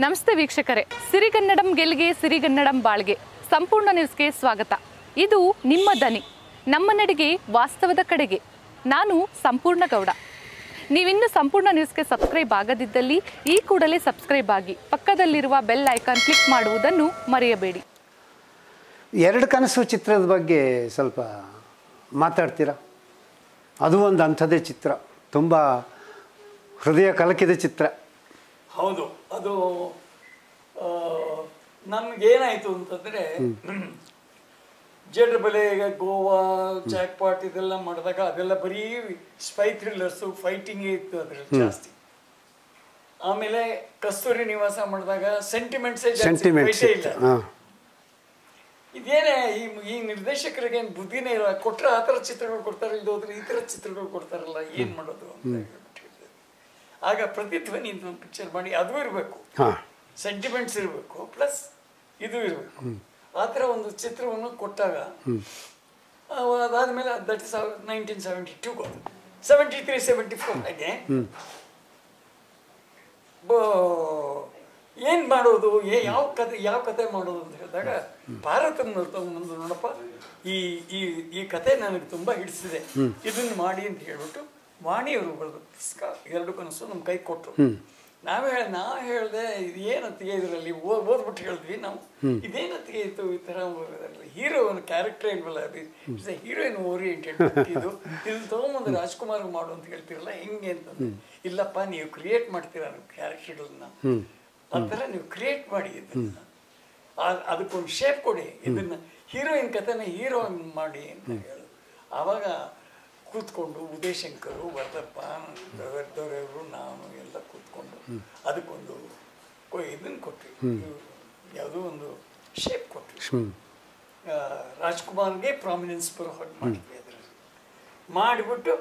ನಮಸ್ತೆ ವೀಕ್ಷಕರೇ ಸಿರಿಗನ್ನಡಂ ಗೆಲ್ಗೆ ಸಿರಿಗನ್ನಡಂ ಬಾಳ್ಗೆ ಸಂಪೂರ್ಣ ನ್ಯೂಸ್ಗೆ ಸ್ವಾಗತ ಇದು ನಿಮ್ಮ ದನಿ ನಮ್ಮ ನಡೆಗೆ ವಾಸ್ತವದ ಕಡೆಗೆ ನಾನು ಸಂಪೂರ್ಣ ಗೌಡ ನೀವಿನ್ನು ಸಂಪೂರ್ಣ ನ್ಯೂಸ್ಗೆ ಸಬ್ಸ್ಕ್ರೈಬ್ ಆಗದಿದ್ದಲ್ಲಿ ಈ ಕೂಡಲೇ ಸಬ್ಸ್ಕ್ರೈಬ್ ಆಗಿ ಪಕ್ಕದಲ್ಲಿರುವ ಬೆಲ್ ಐಕಾನ್ ಕ್ಲಿಕ್ ಮಾಡುವುದನ್ನು ಮರೆಯಬೇಡಿ ಎರಡು ಕನಸು ಚಿತ್ರದ ಬಗ್ಗೆ ಸ್ವಲ್ಪ ಮಾತಾಡ್ತೀರಾ ಅದು ಒಂದು ಅಂಥದ್ದೇ ಚಿತ್ರ ತುಂಬ ಹೃದಯ ಕಲಕಿದ ಚಿತ್ರ ಹೌದು ಅದು ನಮ್ಗೇನಾಯ್ತು ಅಂತಂದ್ರೆ ಜಡ್ ಬೆಲೆ ಗೋವಾ ಜಾಕ್ ಪಾಟ್ ಇದೆಲ್ಲ ಮಾಡಿದಾಗ ಅದೆಲ್ಲ ಬರೀ ಸ್ಪೈ ಥ್ರಿಲ್ಲರ್ಸು ಫೈಟಿಂಗ್ ಇತ್ತು ಅದ್ರಲ್ಲಿ ಜಾಸ್ತಿ ಆಮೇಲೆ ಕಸ್ತೂರಿ ನಿವಾಸ ಮಾಡಿದಾಗ ಸೆಂಟಿಮೆಂಟ್ಸೇ ಸೆಂಟಿಮೆಂಟ್ಸ್ ಇಲ್ಲ ಹಾಂ ಇದೇನೇ ಈ ಈ ನಿರ್ದೇಶಕರಿಗೆ ಏನ್ ಬುದ್ಧಿನೇ ಇಲ್ಲ ಕೊಟ್ರೆ ಆ ಥರ ಚಿತ್ರಗಳು ಕೊಡ್ತಾರೆ ಇಲ್ಲಿ ಹೋದ್ರೆ ಈ ಥರ ಚಿತ್ರಗಳು ಕೊಡ್ತಾರಲ್ಲ ಏನ್ ಮಾಡೋದು ಅಂತ ಹೇಳ್ಬಿಟ್ಟು ಹೇಳಿದೆ. ಆಗ ಪ್ರತಿಧ್ವನಿ ಅಂತ ಒಂದು ಪಿಕ್ಚರ್ ಮಾಡಿ ಅದು ಇರಬೇಕು ಹಾಂ ಸೆಂಟಿಮೆಂಟ್ಸ್ ಇರಬೇಕು ಪ್ಲಸ್ ಇದು ಇರಬೇಕು ಆ ಥರ ಒಂದು ಚಿತ್ರವನ್ನು ಕೊಟ್ಟಾಗ ಆ, ಅದಾದ್ಮೇಲೆ that is nineteen seventy two seventy three seventy four ಹಾಗೆ ಏನ್ ಮಾಡೋದು ಏ ಯಾವ ಕತೆ ಯಾವ ಕತೆ ಮಾಡೋದು ಅಂತ ಹೇಳಿದಾಗ ಭಾರತನ ತಗೊಂಡು ನೋಡಪ್ಪ ಈ ಈ ಈ ಕತೆ ನನಗೆ ತುಂಬಾ ಹಿಡಿಸಿದೆ ಇದನ್ನ ಮಾಡಿ ಅಂತ ಹೇಳ್ಬಿಟ್ಟು ವಾಣಿಯವರು ಬರೆದ ಪುಸ್ತಕ ಎರಡು ಕನಸು ನಮ್ಮ ಕೈ ಕೊಟ್ಟರು ನಾವೇ ಹೇಳ ನಾ ಹೇಳ್ದೆ ಇದೇನತ್ತಿಗೆ ಇದರಲ್ಲಿ ಓದ್ಬಿಟ್ಟು ಹೇಳಿದ್ವಿ ನಾವು ಇದೇನತ್ತಿಗೆ ಇತ್ತು ಈ ತರ ಹೀರೋ ಒಂದು ಕ್ಯಾರೆಕ್ಟರ್ ಇಲ್ವಲ್ಲ ಅದು ಹೀರೋಯಿನ್ ಓರಿಯೆಂಟೆಡ್ ಇದು ಇದನ್ನ ತಗೊಂಬಂದು ರಾಜ್ಕುಮಾರ್ ಮಾಡು ಅಂತ ಹೇಳ್ತಿರಲ್ಲ ಹೆಂಗೆ ಅಂತಂದ್ರೆ ಇಲ್ಲಪ್ಪ ನೀವು ಕ್ರಿಯೇಟ್ ಮಾಡ್ತೀರಾ ಕ್ಯಾರೆಕ್ಟರ್ಗಳನ್ನ ಆ ಥರ ನೀವು ಕ್ರಿಯೇಟ್ ಮಾಡಿ ಇದನ್ನ ಆ- ಅದಕ್ಕೊಂದು ಶೇಪ್ ಕೊಡಿ ಇದನ್ನ ಹೀರೋಯಿನ್ ಕಥೆನ ಹೀರೋ ಮಾಡಿ ಅಂತ ಹೇಳು ಆವಾಗ ಕೂತ್ಕೊಂಡು ಉದಯಶಂಕರು ವರದಪ್ಪ ದೊರೆಯವರು ನಾನು ಎಲ್ಲ ಕೂತ್ಕೊಂಡು ಅದಕ್ಕೊಂದು ಕೊ- ಇದನ್ನ ಕೊಟ್ವಿ ಯಾವುದೋ ಒಂದು ಶೇಪ್ ಕೊಟ್ವಿ ಆ, ರಾಜ್ಕುಮಾರ್ಗೆ ಪ್ರಾಮಿನೆನ್ಸ್ ಬರೋ ಹಾಗೆ ಮಾಡಿದ್ವಿ ಅದರಲ್ಲಿ ಮಾಡಿಬಿಟ್ಟು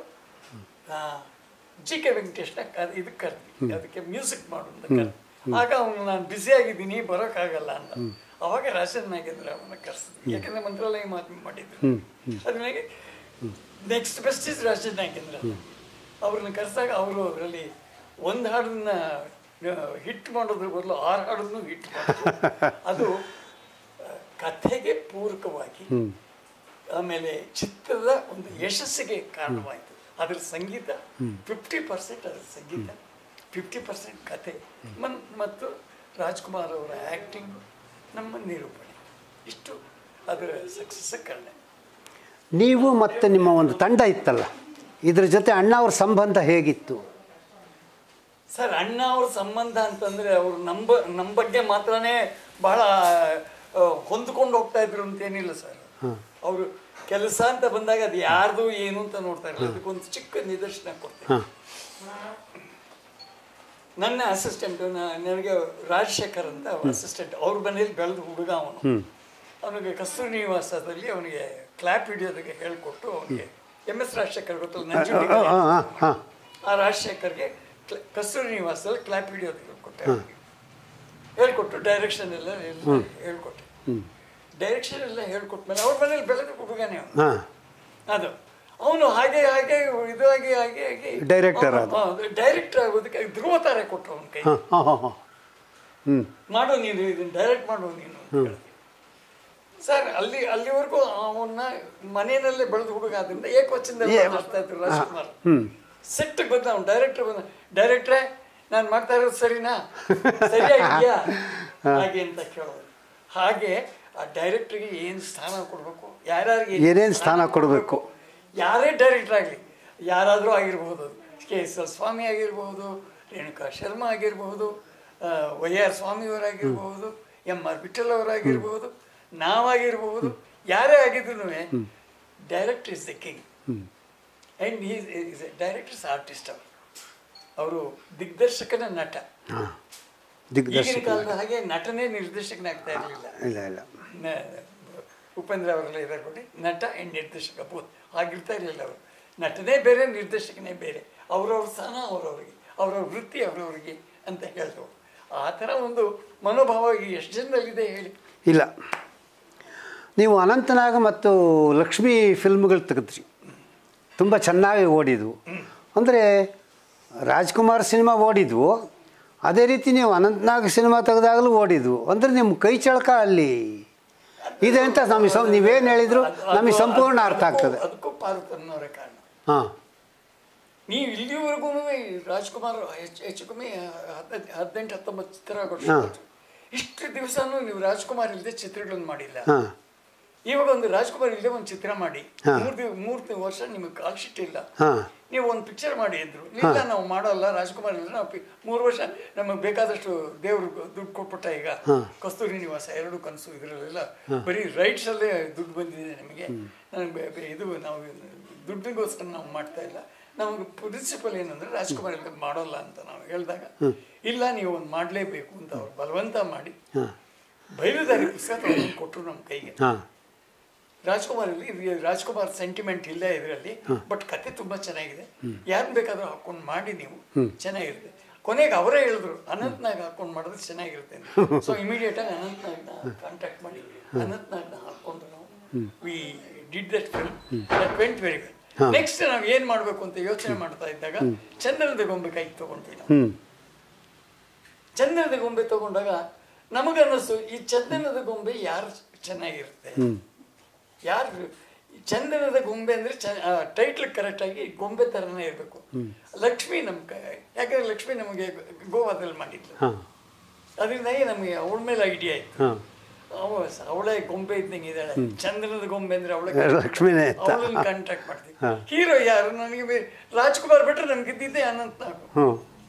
ಜಿ ಕೆ ವೆಂಕಟೇಶ್ನ ಕ- ಇದಕ್ಕೆ ಕರೆದ್ವಿ ಅದಕ್ಕೆ ಮ್ಯೂಸಿಕ್ ಮಾಡು ಅಂತ ಕರೆದ್ವಿ ಆಗ ಅವನು ನಾನು ಬ್ಯುಸಿ ಆಗಿದ್ದೀನಿ ಬರೋಕ್ಕಾಗಲ್ಲ ಅಂತ ಅವಾಗ ರಾಜನ್ ನಾಗೇಂದ್ರ ಅವನ್ನ ಕರೆಸಿದ್ವಿ ಯಾಕಂದ್ರೆ ಮಂತ್ರಾಲಯ ಮಾತು ಮಾಡಿದ್ರು ಅದ್ಮೇಲೆ next best is Rajan Nagendra ಅವ್ರನ್ನ ಕರೆಸಾಗ ಅವರು ಅದರಲ್ಲಿ ಒಂದು ಹಾಡನ್ನ ಹಿಟ್ ಮಾಡೋದ್ರ ಬದಲು ಆರು ಹಾಡನ್ನು ಹಿಟ್ ಮಾಡಿದ್ರು ಅದು ಆ, ಕಥೆಗೆ ಪೂರಕವಾಗಿ ಆಮೇಲೆ ಚಿತ್ರದ ಒಂದು ಯಶಸ್ಸಿಗೆ ಕಾರಣವಾಯಿತು ಅದರ ಸಂಗೀತ ಫಿಫ್ಟಿ ಪರ್ಸೆಂಟ್ ಅದರ ಸಂಗೀತ ಫಿಫ್ಟಿ ಪರ್ಸೆಂಟ್ ಕತೆ ಮನ್- ಮತ್ತು ರಾಜ್ಕುಮಾರ್ ಅವರ ಆ್ಯಕ್ಟಿಂಗ್ ನಮ್ಮ ನಿರೂಪಣೆ ಇಷ್ಟು ಅದರ ಸಕ್ಸಸ್ ಕಾರಣ ನೀವು ಮತ್ತು ನಿಮ್ಮ ಒಂದು ತಂಡ ಇತ್ತಲ್ಲ ಇದ್ರ ಜೊತೆ ಅಣ್ಣ ಅವ್ರ ಸಂಬಂಧ ಹೇಗಿತ್ತು ಸರ್ ಅಣ್ಣ ಅವ್ರ ಸಂಬಂಧ ಅಂತಂದ್ರೆ ಅವರು ನಮ್ಮ ನಮ್ಮ ಬಗ್ಗೆ ಮಾತ್ರನೇ ಬಹಳ ಆ, ಹೊಂದ್ಕೊಂಡು ಹೋಗ್ತಾ ಇದ್ರು ಅಂತೇನಿಲ್ಲ ಸರ್ ಅವರು ಕೆಲಸ ಅಂತ ಬಂದಾಗ ಅದು ಯಾರ್ದು ಏನು ಅಂತ ನೋಡ್ತಾ ಇರಲಿಲ್ಲ ಅದಕ್ಕೊಂದು ಚಿಕ್ಕ ನಿದರ್ಶನ ಕೊಡ್ತಾರೆ ಹಾಂ ನನ್ನ ಅಸಿಸ್ಟೆಂಟ್ ನನಗೆ ರಾಜಶೇಖರ್ ಅಂತ ಅಸಿಸ್ಟೆಂಟ್ ಅವ್ರ ಮನೇಲಿ ಬೆಳೆದ ಹುಡುಗ ಅವನು ಅವನಿಗೆ ಕಸ್ತೂರಿ ನಿವಾಸದಲ್ಲಿ ಅವನಿಗೆ ಕ್ಲಾಪ್ ಹಿಡಿಯೋದಕ್ಕೆ ಹೇಳ್ಕೊಟ್ಟು ಅವನಿಗೆ ಎಮ್ ಎಸ್ ರಾಜಶೇಖರ್ ಗೊತ್ತಲ್ಲ ನಂಜುಂಡಿ ಹಾಂ ಹಾಂ ಹಾಂ ಆ ರಾಜಶೇಖರ್ಗೆ ಕ್ಲ- ಕಸ್ತೂರಿ ನಿವಾಸದಲ್ಲಿ ಕ್ಲಾಪ್ ಹಿಡಿಯೋದಕ್ಕೆ ಹೇಳ್ಕೊಟ್ಟೆ ಅವ್ನಿಗೆ. ಹೇಳ್ಕೊಟ್ಟು ಡೈರೆಕ್ಷನ್ ಎಲ್ಲ ಎಲ್ಲ ಹೇಳ್ಕೊಟ್ಟೆ ಡೈರೆಕ್ಷನ್ ಎಲ್ಲ ಹೇಳ್ಕೊಟ್ಮೇಲೆ ಅವ್ರ ಮನೇಲಿ ಬೆಳೆದ ಹುಡುಗನೇ ಅವನು ಹಾಂ ಅದು ಅವನು ಹಾಗೆ ಹಾಗೆ ಇದು ಹಾಗೆ ಹಾಗೆ ಹಾಗೆ Director ಆದ. ಡೈರೆಕ್ಟರ್ ಆಗೋದಕ್ಕೆ ಧ್ರುವ ತಾರೆ ಕೊಟ್ಟರು ಅವನ ಕೈ ಹಾಂ ಹಾಂ ಹಾಂ ಹಾಂ ಹ್ಞೂ ಮಾಡು ನೀನು ಇದನ್ನ ಡೈರೆಕ್ಟ್ ಮಾಡು ನೀನು ಅಂತ ಹೇಳಿದೆ. ಸರ್ ಅಲ್ಲಿ ಅಲ್ಲಿವರೆಗೂ ಅವನ್ನ ಮನೆಯಲ್ಲೇ ಬೆಳೆದ ಹುಡುಗ ಆದ್ರಿಂದ ಏಕವಚನದಲ್ಲಿ ಏ- ಮಾತಾಡ್ತಾ ಇದ್ರು ರಾಜ್ಕುಮಾರ್ ಹ್ಞೂ ಸಿಟ್ಟಿಗೆ ಬಂದ ಅವ್ನು ಡೈರೆಕ್ಟರ್ ಬಂದ ಡೈರೆಕ್ಟ್ರೇ ನಾನು ಮಾಡ್ತಾ ಇರೋದು ಸರಿನಾ ಸರಿಯಾಗಿದೆಯಾ ಹಾಗೆ ಅಂತ ಕೇಳೋದು ಹಾಗೆ ಆ ಡೈರೆಕ್ಟ್ರಿಗೆ ಏನು ಸ್ಥಾನ ಕೊಡಬೇಕು ಯಾರ್ಯಾರಿಗೆ ಏನೇನ್ ಸ್ಥಾನ ಕೊಡ್ಬೇಕು? ಯಾರೇ ಡೈರೆಕ್ಟರ್ ಆಗಲಿ ಯಾರಾದರೂ ಆಗಿರಬಹುದು ಕೆ ಎಸ್ ಎಲ್ ಸ್ವಾಮಿ ಆಗಿರಬಹುದು ರೇಣುಕಾ ಶರ್ಮಾ ಆಗಿರಬಹುದು ವೈ ಆರ್ ಸ್ವಾಮಿಯವರಾಗಿರ್ಬಹುದು ಎಂ ಆರ್ ವಿಠಲ್ ಅವರಾಗಿರ್ಬಹುದು ನಾವಾಗಿರಬಹುದು ಯಾರೇ ಆಗಿದ್ರು director is the king and is directors artist ಅವರು ಅವರು ದಿಗ್ದರ್ಶಕನ ನಟ ಹಾಂ ಈಗಿನ ದಿಗ್ದರ್ಶಕ ಕಾಲದ ಹಾಗೆ ನಟನೇ ನಿರ್ದೇಶಕನಾಗ್ತಾ ಇರಲಿಲ್ಲ ಇಲ್ಲ ಇಲ್ಲ ಉಪೇಂದ್ರ ಅವರೆಲ್ಲ ಇದ್ದಾರೆ ಕೊಡಿ ನಟ ಆ್ಯಂಡ್ ನಿರ್ದೇಶಕ ಬೋತ್ ಆಗಿರ್ತಾ ಇರಲಿಲ್ಲ ಅವರು ನಟನೇ ಬೇರೆ ನಿರ್ದೇಶಕನೇ ಬೇರೆ ಅವ್ರವ್ರ ಸ್ಥಾನ ಅವ್ರವ್ರಿಗೆ ಅವ್ರವ್ರ ವೃತ್ತಿ ಅವ್ರವ್ರಿಗೆ ಅಂತ ಹೇಳಿದವು ಆ ಥರ ಒಂದು ಮನೋಭಾವ ಈಗ ಎಷ್ಟು ಜನದಲ್ಲಿದೆ ಹೇಳಿ ಇಲ್ಲ ನೀವು ಅನಂತನಾಗ ಮತ್ತು ಲಕ್ಷ್ಮಿ ಫಿಲ್ಮ್ಗಳು ತೆಗೆದ್ರಿ ತುಂಬ ಚೆನ್ನಾಗಿ ಓಡಿದ್ವು ಅಂದರೆ ರಾಜ್ಕುಮಾರ್ ಸಿನಿಮಾ ಓಡಿದ್ವು ಅದೇ ರೀತಿ ನೀವು ಅನಂತನಾಗ್ ಸಿನಿಮಾ ತೆಗೆದಾಗಲೂ ಓಡಿದ್ವು ಅಂದರೆ ನಿಮ್ಮ ಕೈ ಚಳಕ ಅಲ್ಲಿ ಇದೆ ಅಂತ ನಮಗೆ ಸಂ ನೀವೇನು ಹೇಳಿದ್ರು ನಮಗೆ ಸಂಪೂರ್ಣ ಅರ್ಥ ಆಗ್ತದೆ ಅದಕ್ಕೂ ಪಾರ್ವತನ್ನವರ ಕಾರಣ ಹಾಂ ನೀವು ಇಲ್ಲಿವರೆಗೂ ರಾಜ್ಕುಮಾರ್ ಹೆಚ್ಚು ಹೆಚ್ಚು ಕಮ್ಮಿ ಹದಿನೈದು ಹದಿನೆಂಟು ಹತ್ತೊಂಬತ್ತು ಚಿತ್ರ ವರ್ಷ ಹಾ. ಇಷ್ಟು ದಿವಸನೂ ನೀವು ರಾಜ್ಕುಮಾರ್ ಇಲ್ಲದೆ ಚಿತ್ರಗಳನ್ನು ಮಾಡಿಲ್ಲ ಹಾಂ ಇವಾಗ ಒಂದು ರಾಜ್ಕುಮಾರ್ ಇಲ್ಲದೆ ಒಂದು ಚಿತ್ರ ಮಾಡಿ ಹಾ. ಮೂರು ದಿವ ಮೂರು ವರ್ಷ ನಿಮಗೆ ಕಾಲ್ ಶೀಟ್ ಇಲ್ಲ ಹಾಂ ನೀವು ಒಂದು ಪಿಕ್ಚರ್ ಮಾಡಿ ಅಂದ್ರು ಇಲ್ಲ ನಾವು ಮಾಡಲ್ಲ ರಾಜ್ಕುಮಾರ್ ಇಲ್ಲ ನಾವು ಪಿ- ಮೂರು ವರ್ಷ ನಮಗೆ ಬೇಕಾದಷ್ಟು ದೇವರು ದುಡ್ಡು ಕೊಟ್ಬಿಟ್ಟ ಈಗ ಕಸ್ತೂರಿ ನಿವಾಸ ಎರಡು ಕನಸು ಇದರಲ್ಲೆಲ್ಲ ಬರೀ ರೈಟ್ಸ್ ಅಲ್ಲೇ ದುಡ್ಡು ಬಂದಿದೆ ನಮಗೆ ನನಗೆ ಬೆ- ಬೆ- ಇದು ನಾವು ದುಡ್ಡಿಗೋಸ್ಕರ ನಾವು ಮಾಡ್ತಾ ಇಲ್ಲ ನಮಗೆ ಪ್ರಿನ್ಸಿಪಲ್ ಏನಂದ್ರೆ ರಾಜ್ಕುಮಾರ್ ಇಲ್ಲ ಮಾಡೋಲ್ಲ ಅಂತ ನಾವು ಹೇಳಿದಾಗ ಇಲ್ಲ ನೀವು ಒಂದು ಮಾಡಲೇಬೇಕು ಅಂತ ಅವ್ರು ಬಲವಂತ ಮಾಡಿ ಹಾಂ ಬಯಲುದಾರಿ ಪುಸ್ತಕ ತಗೊಂಡು ಕೊಟ್ಟರು ನಮ್ಮ ಕೈಗೆ ಹಾಂ ರಾಜ್ಕುಮಾರ್ ಇಲ್ಲಿ ಇದು ರಾಜ್ಕುಮಾರ್ ಸೆಂಟಿಮೆಂಟ್ ಇಲ್ಲ ಇದರಲ್ಲಿ ಬಟ್ ಕತೆ ತುಂಬಾ ಚೆನ್ನಾಗಿದೆ ಯಾರು ಬೇಕಾದ್ರೂ ಹಾಕೊಂಡು ಮಾಡಿ ನೀವು ಚೆನ್ನಾಗಿರುತ್ತೆ ಕೊನೆಗೆ ಅವರೇ ಹೇಳಿದ್ರು ಅನಂತ್ನಾಗ್ ಹಾಕೊಂಡು ಮಾಡಿದ್ರೆ ಚೆನ್ನಾಗಿರುತ್ತೆ ಸೊ ಇಮಿಡಿಯೇಟ್ ಆಗಿ ಅನಂತ್ನಾಗ್ನ ಕಾಂಟ್ಯಾಕ್ಟ್ ಮಾಡಿ ಅನಂತ್ನಾಗ್ನ ಹಾಕೊಂಡು ನಾವು we did that film that went very well next ನಾವು ಏನ್ ಮಾಡ್ಬೇಕು ಅಂತ ಯೋಚನೆ ಮಾಡ್ತಾ ಇದ್ದಾಗ ಚಂದನದ ಗೊಂಬೆ ಕೈಗೆ ತಗೊಂಡ್ವಿ ನಾವು ಹ್ಞೂ ಚಂದನದ ಗೊಂಬೆ ತಗೊಂಡಾಗ ನಮಗನ್ನಿಸ್ತು ಈ ಚಂದನದ ಗೊಂಬೆ ಯಾರು ಚೆನ್ನಾಗಿರುತ್ತೆ ಯಾರು ಈ ಚಂದನದ ಗೊಂಬೆ ಅಂದ್ರೆ ಟೈಟ್ಲ್ ಕರೆಕ್ಟ್ ಆಗಿ ಗೊಂಬೆ ತರನೇ ಇರಬೇಕು ಲಕ್ಷ್ಮಿ ನಮ್ ಕ- ಯಾಕಂದ್ರೆ ಲಕ್ಷ್ಮಿ ನಮಗೆ ಗೋವಾದಲ್ಲಿ ಮಾಡಿದ್ಲು ಹಾಂ ಅದರಿಂದಾಗಿ ನಮಗೆ ಅವಳ ಮೇಲೆ ಐಡಿಯಾ ಇತ್ತು ಹಾಂ ಅವ ಅವಳೆ ಗೊಂಬೆ ಇದ್ದಂಗೆ ಇದ್ದಾಳೆ ಚಂದನದ ಗೊಂಬೆ ಅಂದ್ರೆ ಅವಳೆ ಲಕ್ಷ್ಮಿನೇ ಇತ್ತ. ಅವಳನ್ನ ಕಾಂಟ್ಯಾಕ್ಟ್ ಮಾಡ್ತೀವಿ ಹೀರೋ ಯಾರು ನನಗೆ ಬೇ- ರಾಜ್ಕುಮಾರ್ ಬಿಟ್ರೆ ನಮ್ಗೆ ಇದ್ದಿದ್ದೆ ಅನಂತ್ ನಾಗ್ ಹ್ಞೂ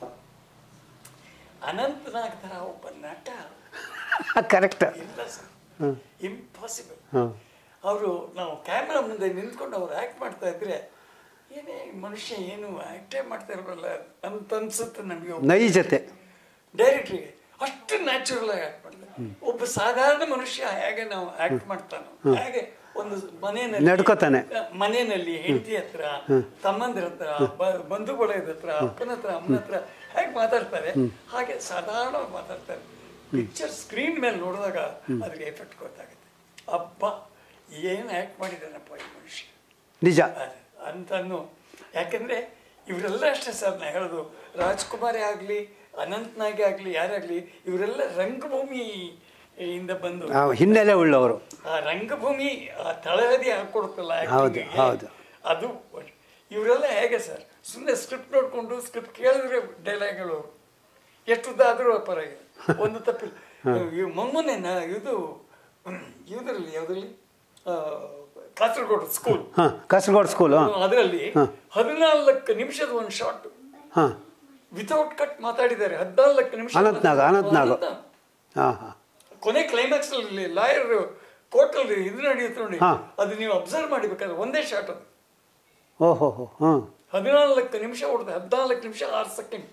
ಅನಂತ್ ನಾಗ್ ತರ ಒಬ್ಬ ನಟ ಕರೆಕ್ಟ್ ಇಲ್ಲ ಸರ್ ಇಂಪಾಸಿಬಲ್ ಹಾಂ ಅವರು ನಾವು ಕ್ಯಾಮ್ರಾ ಮುಂದೆ ನಿಂತ್ಕೊಂಡು ಅವ್ರು ಆ್ಯಕ್ಟ್ ಮಾಡ್ತಾ ಇದ್ರೆ ಏನೇ ಈ ಮನುಷ್ಯ ಏನು ಆ್ಯಕ್ಟೇ ಮಾಡ್ತಾ ಇರಬಲ್ಲ ಅಂತ ಅನ್ಸುತ್ತೆ ನಮಗೆ ನೈಜತೆ ಡೈರೆಕ್ಟ್ರಿಗೆ ಅಷ್ಟು ನ್ಯಾಚುರಲ್ ಆಗಿ ಆ್ಯಕ್ಟ್ ಮಾಡ್ತಾರೆ ಒಬ್ಬ ಸಾಧಾರಣ ಮನುಷ್ಯ ಹೇಗೆ ನಾವು ಆ್ಯಕ್ಟ್ ಮಾಡ್ತಾನೋ ಹಾಗೆ ಒಂದು ಮನೆಯಲ್ಲಿ ನಡ್ಕೋತಾನೆ. ಮನೆಯಲ್ಲಿ ಹೆಂಡತಿ ಹತ್ರ ತಮ್ಮಂದಿರ ಹತ್ರ ಬ- ಬಂಧು ಬಳಗದ ಹತ್ರ ಅಪ್ಪನ ಹತ್ರ ಅಮ್ಮನ ಹತ್ರ ಹೇಗೆ ಮಾತಾಡ್ತಾರೆ ಹಾಗೆ ಸಾಧಾರಣವಾಗಿ ಮಾತಾಡ್ತಾರೆ ಪಿಕ್ಚರ್ ಸ್ಕ್ರೀನ್ ಮೇಲೆ ನೋಡಿದಾಗ ಅದ್ರಿಗೆ ಎಫೆಕ್ಟ್ ಗೊತ್ತಾಗುತ್ತೆ ಅಬ್ಬ ಏನು ಆ್ಯಕ್ಟ್ ಮಾಡಿದ್ದಾನಪ್ಪ ಈ ಮನುಷ್ಯ ನಿಜ ಅಂತನ್ನು ಯಾಕಂದ್ರೆ ಇವರೆಲ್ಲ ಅಷ್ಟೇ ಸರ್ ನಾ ಹೇಳೋದು ರಾಜ್ಕುಮಾರೇ ಆಗಲಿ ಅನಂತ್ನಾಗೆ ಆಗಲಿ ಯಾರೇ ಆಗಲಿ ಇವರೆಲ್ಲ ರಂಗಭೂಮಿ ಇಂದ ಬಂದು ಆ ಹಿನ್ನೆಲೆ ಉಳ್ಳವರು ಆ ರಂಗಭೂಮಿ ಆ ತಳಹದಿ ಹಾಕೊಡುತ್ತಲ್ಲ ಹೌದು, acting ಗೆ, ಹೌದು. ಅದು ಇವರೆಲ್ಲ ಹೇಗೆ ಸರ್ ಸುಮ್ಮನೆ ಸ್ಕ್ರಿಪ್ಟ್ ನೋಡ್ಕೊಂಡು ಸ್ಕ್ರಿಪ್ಟ್ ಕೇಳಿದ್ರೆ ಡೈಲಾಗ್ಗಳು ಎಷ್ಟು ಉದ್ದ ಆದರೂ ಪರವಾಗಿಲ್ಲ ಒಂದು ತಪ್ಪಿಲ್ಲ ಇವ್ ಮೊನ್ನೆ ನಾ- ಇದು ಇದರಲ್ಲಿ ಯಾವುದ್ರಲ್ಲಿ ಆ, ಕಾಸರಗೋಡು ಸ್ಕೂಲ್ ಹಾಂ ಕಾಸರಗೋಡು ಸ್ಕೂಲು ಅದರಲ್ಲಿ ಹದಿನಾಲ್ಕು ನಿಮಿಷದ ಒಂದು ಶಾಟ್ ಹಾಂ ವಿತೌಟ್ ಕಟ್ ಮಾತಾಡಿದ್ದಾರೆ ಹದಿನಾಲ್ಕು ನಿಮಿಷ ಅನಂತ್ನಾಗ್, ಅನಂತ್ನಾಗ್. ಅನಂತ್ನಾಗ್. ಹಾಂ ಹಾಂ ಕೊನೆ ಕ್ಲೈಮ್ಯಾಕ್ಸ್ ಅಲ್ಲಿ ಲಾಯರ್ ಕೋರ್ಟ್ ಅಲ್ಲಿ ಇದು ನಡೆಯುತ್ತೆ ನೋಡಿ ಹಾ. ಅದು ನೀವು ಅಬ್ಸರ್ವ್ ಮಾಡಿಬೇಕಾದ್ರೆ ಒಂದೇ ಶಾಟ್ ಅದು ಓಹೋ ಹೋ ಹಾಂ ಹದಿನಾಲ್ಕು ನಿಮಿಷ ಹೊಡೆದ ಹದಿನಾಲ್ಕು ನಿಮಿಷ ಆರು ಸೆಕೆಂಡ್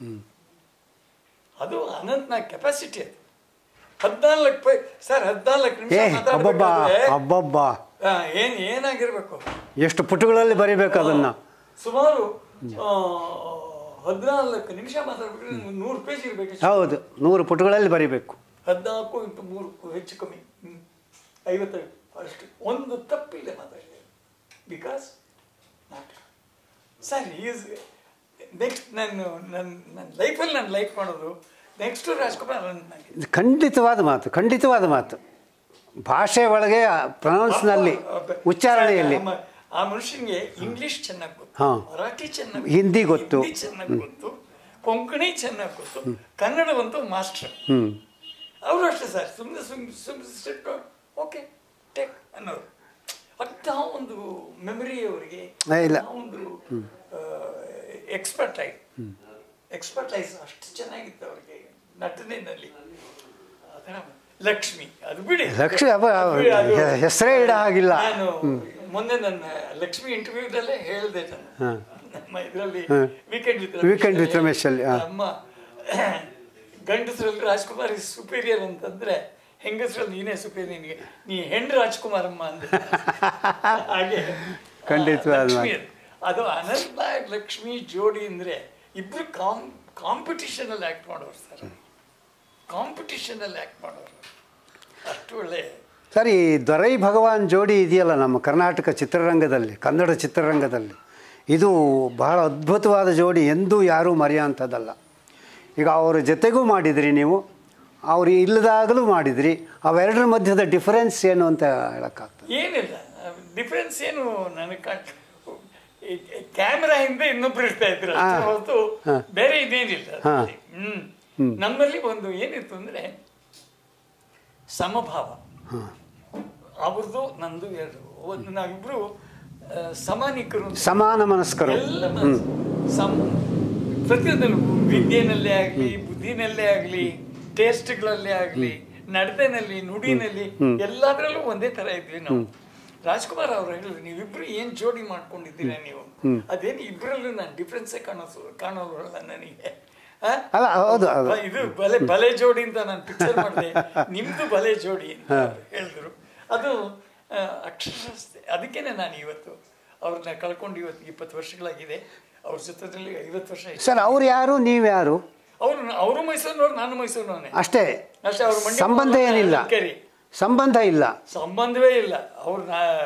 ಅದು ಅನಂತ್ನಾಗ್ ಕೆಪಾಸಿಟಿ ಅದು ಹದಿನಾಲ್ಕು ಪೈ ಸರ್ ಹದಿನಾಲ್ಕು ನಿಮಿಷ ಏ ಅಬ್ಬಬ್ಬ ಮಾತಾಡ್ಬೇಕಾದ್ರೆ ಅಬ್ಬಬ್ಬ ಆ, ಏನ್ ಏನಾಗಿರ್ಬೇಕು ಎಷ್ಟು ಪುಟಗಳಲ್ಲಿ ಬರಿಬೇಕು ಅದನ್ನು ಸುಮಾರು ಹದಿನಾಲ್ಕು ನಿಮಿಷ ಮಾತಾಡ್ಬೇಕಾದ್ರೆ ನಿಮ್ಗೆ ನೂರು ಪೇಜ್ ಇರ್ಬೇಕು ಹೌದು ನೂರು ಪುಟಗಳಲ್ಲಿ ಬರಿಬೇಕು ಹದಿನಾಲ್ಕು ಇಂಟು ಮೂರು ಹೆಚ್ಚು ಕಮ್ಮಿ ಹ್ಮ್. ಐವತ್ತೈದು ಅಷ್ಟು ಒಂದು ತಪ್ಪಿಲ್ಲ ಮಾತಾಡಿದೆ ಬಿಕಾಸ್ ನಾಟಕ ಸರ್ ಈಸ್ ನೆಕ್ಸ್ಟ್ ನಾನು ನನ್ನ ನನ್ನ ಲೈಫಲ್ಲಿ ನಾನು ಲೈಕ್ ಮಾಡೋದು ನೆಕ್ಸ್ಟ್ ರಾಜ್ಕುಮಾರ್ ನನಗೆ ಇದು ಖಂಡಿತವಾದ ಮಾತು ಖಂಡಿತವಾದ ಮಾತು ಭಾಷೆ ಒಳಗೆ ಪ್ರೊನೌನ್ಸ್ನಲ್ಲಿ ಉಚ್ಚಾರಣೆಯಲ್ಲಿ ನಮ್ಮ- ಆ ಮನುಷ್ಯನಿಗೆ ಇಂಗ್ಲಿಷ್ ಚೆನ್ನಾಗಿ ಗೊತ್ತು ಹಾ. ಮರಾಠಿ ಚೆನ್ನಾಗಿ ಹಿಂದಿ ಗೊತ್ತು. ಹಿಂದಿ ಚೆನ್ನಾಗಿ ಗೊತ್ತು ಕೊಂಕಣಿ ಚೆನ್ನಾಗಿ ಗೊತ್ತು ಕನ್ನಡವಂತೂ ಮಾಸ್ಟರ್ ಹ್ಞೂ ಅವರು ಅಷ್ಟೇ ಸರ್ ಸುಮ್ಮನೆ ಸುಮ್ಮನೆ ಸುಮ್ಮನೆ ಸ್ಟ್ರಿಕ್ಟ್ ಓಕೆ ಟೇಕ್ ಅನ್ನೋರು ಅಂತ ಒಂದು ಮೆಮರಿ ಅವರಿಗೆ ಏ, ಇಲ್ಲ. ಆ ಒಂದು ಎಕ್ಸ್ಪರ್ಟೈಸ್ ಎಕ್ಸ್ಪರ್ಟೈಸ್ ಅಷ್ಟು ಚೆನ್ನಾಗಿತ್ತು ಅವರಿಗೆ ನಟನೆಯಲ್ಲಿ ಅದರ ಲಕ್ಷ್ಮಿ ಅದು ಬಿಡಿ ಲಕ್ಷ್ಮಿ ಅಬ್ಬ, ಅದು ಬಿಡಿ, ಅದು- ಹೆಸರೇ ಇಡ ಹಾಗಿಲ್ಲ. ನಾನು ಮೊನ್ನೆ ನನ್ನ ಲಕ್ಷ್ಮಿ ಇಂಟರ್ವ್ಯೂದಲ್ಲೇ ಹೇಳಿದೆ ನಾನು ನಮ್ಮ ಇದರಲ್ಲಿ weekend with Weekend with Ramesh ಅಲ್ಲಿ, ಹಾ. ನಮ್ಮ ಗಂಡಸರಲ್ಲಿ ರಾಜ್ಕುಮಾರ್ ಇಸ್ ಸುಪೀರಿಯರ್ ಅಂತಂದ್ರೆ ಹೆಂಗಸರಲ್ಲಿ ನೀನೇ ಸುಪೀರಿಯರ್ ನಿನಗೆ ನೀ ಹೆಣ್ಣು ರಾಜ್ಕುಮಾರಮ್ಮ ಅಂದ್ರೆ ಹಾಗೆ ಖಂಡಿತವಾದ ಲಕ್ಷ್ಮಿ ಅದು. ಅದು ಅನಂತ್ ನಾಯಕ್ ಲಕ್ಷ್ಮಿ ಜೋಡಿ ಅಂದ್ರೆ ಇಬ್ರು ಕಾಮ್ ಕಾಂಪಿಟಿಷನ್ ಅಲ್ಲಿ ಆಕ್ಟ್ ಮಾಡೋರು ಸರ್ ಕಾಂಪಿಟಿಷನ್ ಅಲ್ಲಿ ಆಕ್ಟ್ ಮಾಡೋರು ಅಷ್ಟು ಒಳ್ಳೆ ಸರ್ ಈ ದೊರೈ ಭಗವಾನ್ ಜೋಡಿ ಇದೆಯಲ್ಲ ನಮ್ಮ ಕರ್ನಾಟಕ ಚಿತ್ರರಂಗದಲ್ಲಿ ಕನ್ನಡ ಚಿತ್ರರಂಗದಲ್ಲಿ ಇದು ಬಹಳ ಅದ್ಭುತವಾದ ಜೋಡಿ ಎಂದೂ ಯಾರೂ ಮರೆಯೋಂಥದ್ದಲ್ಲ ಈಗ ಅವರ ಜೊತೆಗೂ ಮಾಡಿದ್ರಿ ನೀವು ಅವ್ರು ಇಲ್ಲದಾಗಲೂ ಮಾಡಿದ್ರಿ ಅವೆರಡರ ಮಧ್ಯದ ಡಿಫರೆನ್ಸ್ ಏನು ಅಂತ ಹೇಳೋಕ್ಕಾಗ್ತದೆ ಏನಿಲ್ಲ ಡಿಫ್ರೆನ್ಸ್ ಏನು ನನಗೆ ಕ್ಯಾಮ್ರಾ ಹಿಂದೆ ಇನ್ನೊಬ್ರು ಇರ್ತಾ ಇದ್ರು ಅಷ್ಟೇ ಹಾ. ಹೊರತು ಹಾ. ಬೇರೆ ಇದೇನಿಲ್ಲ ಹಾ. ಅದ್ರಲ್ಲಿ. ಹ್ಮ್ ನಮ್ಮಲ್ಲಿ ಒಂದು ಏನಿತ್ತು ಅಂದ್ರೆ ಸಮಭಾವ ಅವ್ರದ್ದು ನಂದು ಎರಡು ಒಂದು ನಾವಿಬ್ರು ಆ, ಸಮಾನಿಕರು ಅಂತ ಸಮಾನ ಮನಸ್ಕರು ಎಲ್ಲ ಮನಸ್ಸು. ಸಮ ಪ್ರತಿಯೊಂದಲ್ಲೂ ವಿದ್ಯೆನಲ್ಲೇ ಆಗಲಿ ಬುದ್ಧಿನಲ್ಲೇ ಆಗಲಿ ಟೇಸ್ಟ್ಗಳಲ್ಲೇ ಆಗಲಿ ನಡತೆನಲ್ಲಿ ನುಡಿನಲ್ಲಿ ಎಲ್ಲದರಲ್ಲೂ ಒಂದೇ ತರ ಇದ್ವಿ ನಾವು ರಾಜ್ಕುಮಾರ್ ಅವ್ರು ಹೇಳಿದ್ರು ನೀವಿಬ್ರು ಏನ್ ಜೋಡಿ ಮಾಡ್ಕೊಂಡಿದ್ದೀರಾ ನೀವು ಅದೇನು ಇಬ್ರಲ್ಲೂ ನಾನು ಡಿಫ್ರೆನ್ಸೇ ಕಾಣಿಸೋ ಕಾಣೋಲ್ಲ ನನಗೆ ಆ? ಅಲ್ಲ, ಹೌದು, ಹೌದು. ಇದು ಬಲೆ ಬಲೆ ಜೋಡಿ ಅಂತ ನಾನು ಪಿಕ್ಚರ್ ಮಾಡಿದೆ ನಿಮ್ದು ಬಲೆ ಜೋಡಿ ಅಂತ ಹೇಳಿದ್ರು ಅದು ಆ, ಅಕ್ಷರಶಃ ಅದಕ್ಕೇನೆ ನಾನು ಇವತ್ತು ಅವ್ರನ್ನ ಕಳ್ಕೊಂಡು ಇವತ್ತು ಇಪ್ಪತ್ತು ವರ್ಷಗಳಾಗಿದೆ ಅವ್ರ ಜೊತೆಯಲ್ಲಿ ಐವತ್ತು ವರ್ಷ ಆಯ್ತು ಸರ್ ಅವ್ರು ಯಾರು ನೀವು ಯಾರು ಅವರು ಅವರು ಮೈಸೂರಿನವ್ರು ನಾನು ಮೈಸೂರಿನವನೇ ಅಷ್ಟೇ ಅಷ್ಟೇ ಅವ್ರ ಮಂಡ್ಯ ಸಂಬಂಧ ಪಕ್ಕ ಏನಿಲ್ಲ ಅಲ್ಕೇರಿ. ಸಂಬಂಧ ಇಲ್ಲ ಸಂಬಂಧವೇ ಇಲ್ಲ ಅವ್ರು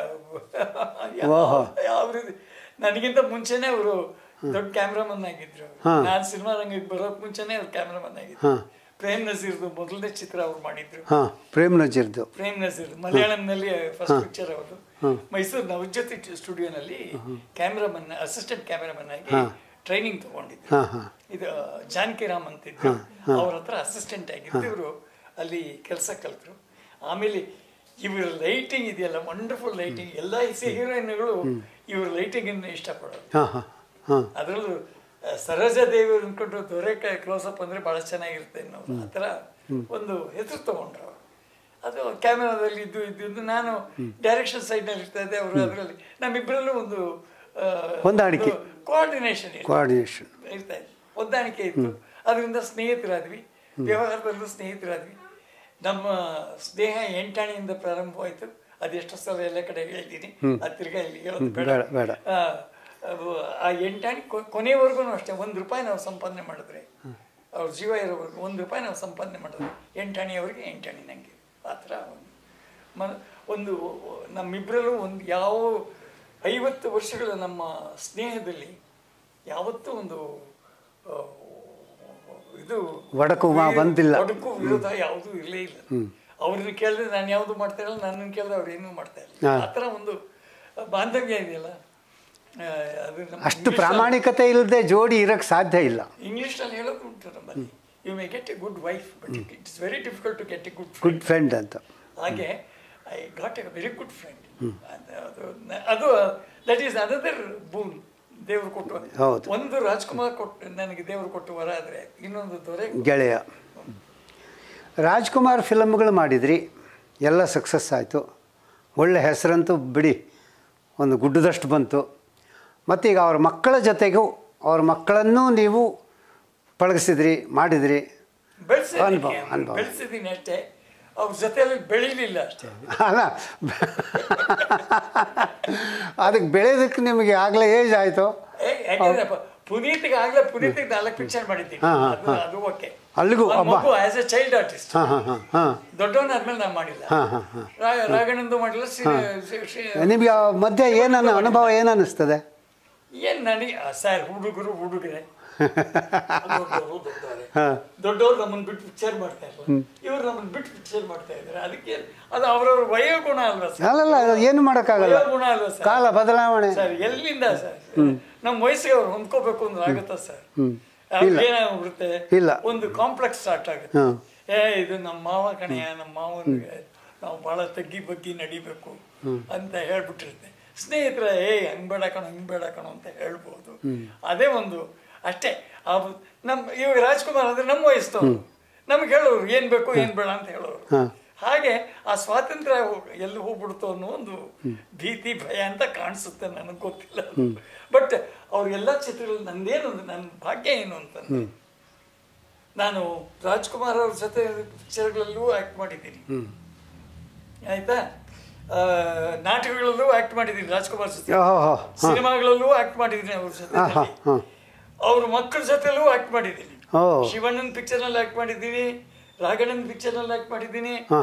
ಓಹೋ. ಯಾವ ರೀತಿ ನನಗಿಂತ ಮುಂಚೆನೆ ಅವರು ದೊಡ್ಡ ಕ್ಯಾಮ್ರಾಮನ್ ಆಗಿದ್ರು ನಾನು ಸಿನಿಮಾ ರಂಗಕ್ಕೆ ಬರೋಕ್ ಮುಂಚೆನೆ ಅವ್ರು ಕ್ಯಾಮ್ರಾಮನ್ ಆಗಿದ್ರು ಪ್ರೇಮ್ ನಜೀರ್ದು ಮೊದಲನೇ ಚಿತ್ರ ಅವ್ರು ಮಾಡಿದ್ರು ಹಾಂ ಪ್ರೇಮ್ ನಜೀರ್ದು ಪ್ರೇಮ್ ನಜೀರ್ ಮಲಯಾಳಂನಲ್ಲಿ ಫಸ್ಟ್ ಪಿಕ್ಚರ್ ಅವರು ಮೈಸೂರು ನವಜ್ಯೋತಿ ಸ್ಟುಡಿಯೋನಲ್ಲಿ ಕ್ಯಾಮ್ರಾಮನ್ ಅಸಿಸ್ಟೆಂಟ್ ಕ್ಯಾಮ್ರಾಮನ್ ಆಗಿ ಟ್ರೈನಿಂಗ್ ತಗೊಂಡಿದ್ರು ಹಾಂ ಹಾಂ ಇದು ಜಾನಕಿ ರಾಮ್ ಅಂತಿದ್ರು ಅವ್ರ ಹತ್ರ ಅಸಿಸ್ಟೆಂಟ್ ಆಗಿದ್ದು ಇವರು ಅಲ್ಲಿ ಕೆಲಸ ಕಲ್ತರು ಆಮೇಲೆ ಇವ್ರ ಲೈಟಿಂಗ್ ಇದೆಯಲ್ಲ ವಂಡರ್ಫುಲ್ ಲೈಟಿಂಗ್ ಎಲ್ಲ ಹೀರೋಯಿನ್ಗಳು ಇವ್ರ ಲೈಟಿಂಗ್ ಅನ್ನು ಇಷ್ಟಪಡೋದು ಹಾಂ ಹಾಂ ಹಾಂ ಅದರಲ್ಲೂ ಆ, ಸರೋಜ ದೇವಿ ಅನ್ಕೊಂಡು ದೊರೆಕಾಯಿ ಕ್ಲೋಸ್ ಅಪ್ ಅಂದ್ರೆ ಬಹಳ ಚೆನ್ನಾಗಿರುತ್ತೆ ನಾವು ಆ ಥರ ಒಂದು ಹೆಸರು ತಗೊಂಡ್ರು ಅವ್ರು. ಅದು ಕ್ಯಾಮೆರಾದಲ್ಲಿ ಇದ್ದು ಇದ್ದು ನಾನು ಡೈರೆಕ್ಷನ್ ಸೈಡ್ನಲ್ಲಿ ಇರ್ತಾ ಇದ್ದೆ ಅವರು ಅದರಲ್ಲಿ ನಮ್ಮಿಬ್ಬರಲ್ಲೂ ಒಂದು ಹೊಂದಾಣಿಕೆ. ಕೋಆರ್ಡಿನೇಷನ್ ಕೋಆರ್ಡಿನೇಷನ್ ಇರ್ತಾ ಇತ್ತು ಹೊಂದಾಣಿಕೆ ಇತ್ತು ಅದರಿಂದ ಸ್ನೇಹಿತರಾದ್ವಿ ವ್ಯವಹಾರದಲ್ಲೂ ಸ್ನೇಹಿತರಾದ್ವಿ ನಮ್ಮ ಸ್ನೇಹ ಎಂಟಾಣಿಯಿಂದ ಪ್ರಾರಂಭವಾಯಿತು ಅದೆಷ್ಟೋ ಸಲ ಎಲ್ಲ ಕಡೆ ಹೇಳಿದ್ದೀನಿ ಅದು ತಿರ್ಗಾ ಇಲ್ಲಿ ಹೇಳೋದು ಬೇಡ ಬೇಡ, ಬೇಡ. ಆ, ಅವು ಆ ಎಂಟಾಣಿ ಕೊ- ಕೊನೆವರೆಗೂ ಅಷ್ಟೇ ಒಂದು ರೂಪಾಯಿ ನಾವು ಸಂಪಾದನೆ ಮಾಡಿದ್ರೆ ಅವ್ರ ಜೀವ ಇರೋವರೆಗೂ ಒಂದು ರೂಪಾಯಿ ನಾವು ಸಂಪಾದನೆ ಮಾಡಿದ್ರೆ ಎಂಟಾಣಿಯವರೆಗೆ ಎಂಟಾಣಿ ನನಗೆ ಆ ಥರ ಒಂದು ಮ ಒಂದು ನಮ್ಮಿಬ್ಬರಲ್ಲೂ ಒಂದು ಯಾವ ಐವತ್ತು ವರ್ಷಗಳ ನಮ್ಮ ಸ್ನೇಹದಲ್ಲಿ ಯಾವತ್ತೂ ಒಂದು ಆ, ಇದು ಒಡಕು ಮಾ- ಬಂದಿಲ್ಲ. ಒಡಕು ವಿರೋಧ ಯಾವುದೂ ಇರಲೇ ಇಲ್ಲ ಅವ್ರನ್ನ ಕೇಳಿದ್ರೆ ನಾನು ಯಾವುದು ಮಾಡ್ತಾ ಇರಲ್ಲ ನನ್ನನ್ನು ಕೇಳಿದ್ರೆ ಅವ್ರು ಏನೂ ಮಾಡ್ತಾ ಇಲ್ಲ ಹಾ. ಆ ಥರ ಒಂದು ಬಾಂಧವ್ಯ ಇದೆಯಲ್ಲ ಆ, ಅದು ನಮ್ಮ ಅಷ್ಟು English ಪ್ರಾಮಾಣಿಕತೆ ಇಲ್ಲದೆ ಜೋಡಿ ಇರಕ್ಕೆ ಸಾಧ್ಯ ಇಲ್ಲ ಇಂಗ್ಲಿಷ್ನಲ್ಲಿ ಹೇಳೋದು ಉಂಟು ನಮ್ಮಲ್ಲಿ you may get a good wife but it's very difficult to get a good good friend ಅಂತ ಹಾಗೆ I got a very good friend ಅದು ಅದು ದಟ್ ಈಸ್ ಅನದರ್ ಬೂನ್ ದೇವರು ಕೊಟ್ಟು ಹೌದು. ಒಂದು ರಾಜ್ಕುಮಾರ್ ಕೊಟ್ಟು ನನಗೆ ದೇವರು ಕೊಟ್ಟು ವರ ಆದರೆ ಇನ್ನೊಂದು ದೊರೆ ಗೆಳೆಯ ರಾಜ್ಕುಮಾರ್ ಫಿಲಮ್ಗಳು ಮಾಡಿದ್ರಿ ಎಲ್ಲ ಸಕ್ಸಸ್ ಆಯಿತು ಒಳ್ಳೆ ಹೆಸರಂತೂ ಬಿಡಿ ಒಂದು ಗುಡ್ಡದಷ್ಟು ಬಂತು ಮತ್ತೀಗ ಅವ್ರ ಮಕ್ಕಳ ಜೊತೆಗೂ ಅವ್ರ ಮಕ್ಕಳನ್ನೂ ನೀವು ಪಳಗಿಸಿದ್ರಿ ಮಾಡಿದ್ರಿ ಬೆಳೆಸಿದ್ದೀನಿ ಅನುಭವ, ಅನುಭವ. ಬೆಳೆಸಿದ್ದೀನಿ ಅಷ್ಟೇ ಅವ್ರ ಜೊತೆಯಲ್ಲಿ ಬೆಳೀಲಿಲ್ಲ ಅಷ್ಟೇ ಅಲ್ಲ ಅದಕ್ಕೆ ಬೆಳೆಯೋದಕ್ಕೆ ನಿಮಗೆ ಆಗಲೇ ಏಜ್ ಆಯಿತು ಏ, ಯಾಕಂದ್ರೆ ಪ- ಪುನೀತ್ಗೆ ಆಗ್ಲೇ ಪುನೀತ್ಗೆ ನಾಲ್ಕು ಪಿಕ್ಚರ್ ಮಾಡಿದ್ದೀನಿ ಹಾ, ಹಾ, ಅದು ಅದು ಓಕೆ ಅಲ್ಲಿಗೂ ಅಬ್ಬಾ. ಆಸ್ ಎ ಚೈಲ್ಡ್ ಆರ್ಟಿಸ್ಟ್ ಹಾಂ ಹಾಂ ಹಾಂ ಹಾಂ ದೊಡ್ಡವನಾದ್ಮೇಲೆ ನಾನು ಮಾಡಿಲ್ಲ ಹಾಂ ಹಾಂ ಹಾಂ ರಾ- ರಾಘಣ್ಣಂದು ಮಾಡಿಲ್ಲ ಶ್ರೀ- ಶ್ರೀ- ಶ್ರೀ- ನಿಮಗೆ ಆ ಮಧ್ಯೆ ಏನು ಅನುಭವ ಏನು ಅನ್ನಿಸ್ತದೆ ಏನ್ ನನಗೆ ಸರ್ ಹುಡುಗರು ಹುಡುಗರೆ ದೊಡ್ಡವರು ದೊಡ್ಡವರೇ ಹಾಂ ದೊಡ್ಡವ್ರು ನಮ್ಮನ್ನ ಬಿಟ್ಟು ಪಿಕ್ಚರ್ ಮಾಡ್ತಾ ಇದ್ರು ಇವ್ರು ನಮ್ಮನ್ನ ಬಿಟ್ಟು ಪಿಕ್ಚರ್ ಮಾಡ್ತಾ ಇದ್ದಾರೆ ಅದಕ್ಕೆ ಅದು ಅವರವ್ರ ವಯೋಗುಣ ಅಲ್ವಾ ಸರ್ ಅಲ್ಲಲ್ಲ ಅದು ಏನು ಮಾಡೋಕ್ಕಾಗಲ್ಲ ವಯೋಗುಣ ಅಲ್ವಾ ಸರ್ ಕಾಲ ಬದಲಾವಣೆ ಸರ್ ಎಲ್ಲಿಂದ ಸರ್ ನಮ್ಮ ವಯಸ್ಸಿಗೆ ಅವ್ರು ಹೊಂದ್ಕೋಬೇಕು ಅಂದ್ರೆ ಆಗುತ್ತಾ ಸರ್ ಏನಾಗ್ಬಿಡುತ್ತೆ ಇಲ್ಲ. ಒಂದು ಕಾಂಪ್ಲೆಕ್ಸ್ ಸ್ಟಾರ್ಟ್ ಆಗುತ್ತೆ ಹ್ಮ್. ಏ ಇದು ನಮ್ಮ ಮಾವ ಕಣೆಯ ನಮ್ಮ ಮಾವನಿಗೆ ನಾವು ಬಹಳ ತಗ್ಗಿ ಬಗ್ಗಿ ನಡಿಬೇಕು ಅಂತ ಹೇಳ್ಬಿಟ್ಟಿರುತ್ತೆ ಸ್ನೇಹಿತರ ಏ ಹಂಗ್ ಬೇಡ ಕಣೋ ಹಿಂಗ್ ಬೇಡ ಕಣೋ ಅಂತ ಹೇಳ್ಬೋದು ಅದೇ ಒಂದು ಅಷ್ಟೇ ಆ ನಮ್ಮ ಇವಾಗ ರಾಜ್ಕುಮಾರ್ ಅಂದ್ರೆ ನಮ್ಮ ವಯಸ್ಸು ನಮ್ಗೆ ಹೇಳೋರು ಏನ್ ಬೇಕು ಏನ್ ಬೇಡ ಅಂತ ಹೇಳೋರು ಹಾಂ ಹಾಗೆ ಆ ಸ್ವಾತಂತ್ರ್ಯ ಹೋಗ್- ಎಲ್ಲಿ ಹೋಗ್ಬಿಡ್ತು ಅನ್ನೋ ಒಂದು ಭೀತಿ ಭಯ ಅಂತ ಕಾಣಿಸುತ್ತೆ ನನಗೆ ಗೊತ್ತಿಲ್ಲ ಬಟ್ ಅವ್ರಿಗೆಲ್ಲ ಚಿತ್ರಗಳು ನಂದೇನು ನನ್ನ ಭಾಗ್ಯ ಏನು ಅಂತಂದ್ರೆ ನಾನು ರಾಜ್ಕುಮಾರ್ ಅವ್ರ ಜೊತೆ ಪಿಕ್ಚರ್ಗಳಲ್ಲೂ ಆಕ್ಟ್ ಮಾಡಿದ್ದೀನಿ ಆಯ್ತಾ ಆ, ನಾಟಕಗಳಲ್ಲೂ ಆಕ್ಟ್ ಮಾಡಿದ್ದೀನಿ ರಾಜ್ಕುಮಾರ್ ಜೊತೆ ಓಹೋ ಹೋ ಸಿನಿಮಾಗಳಲ್ಲೂ ಆಕ್ಟ್ ಮಾಡಿದ್ದೀನಿ ಅವ್ರ ಜೊತೆ ಹಾಂ ಹಾಂ ಹಾಂ ಅವ್ರ ಮಕ್ಕಳ ಜೊತೆಲೂ ಆಕ್ಟ್ ಮಾಡಿದ್ದೀನಿ ಓ ಶಿವಣ್ಣನ್ ಪಿಕ್ಚರ್ ನಲ್ಲಿ ಆಕ್ಟ್ ಮಾಡಿದ್ದೀನಿ ರಾಘಣ್ಣನ್ ಪಿಕ್ಚರ್ ನಲ್ಲಿ ಆಕ್ಟ್ ಮಾಡಿದ್ದೀನಿ ಹಾ.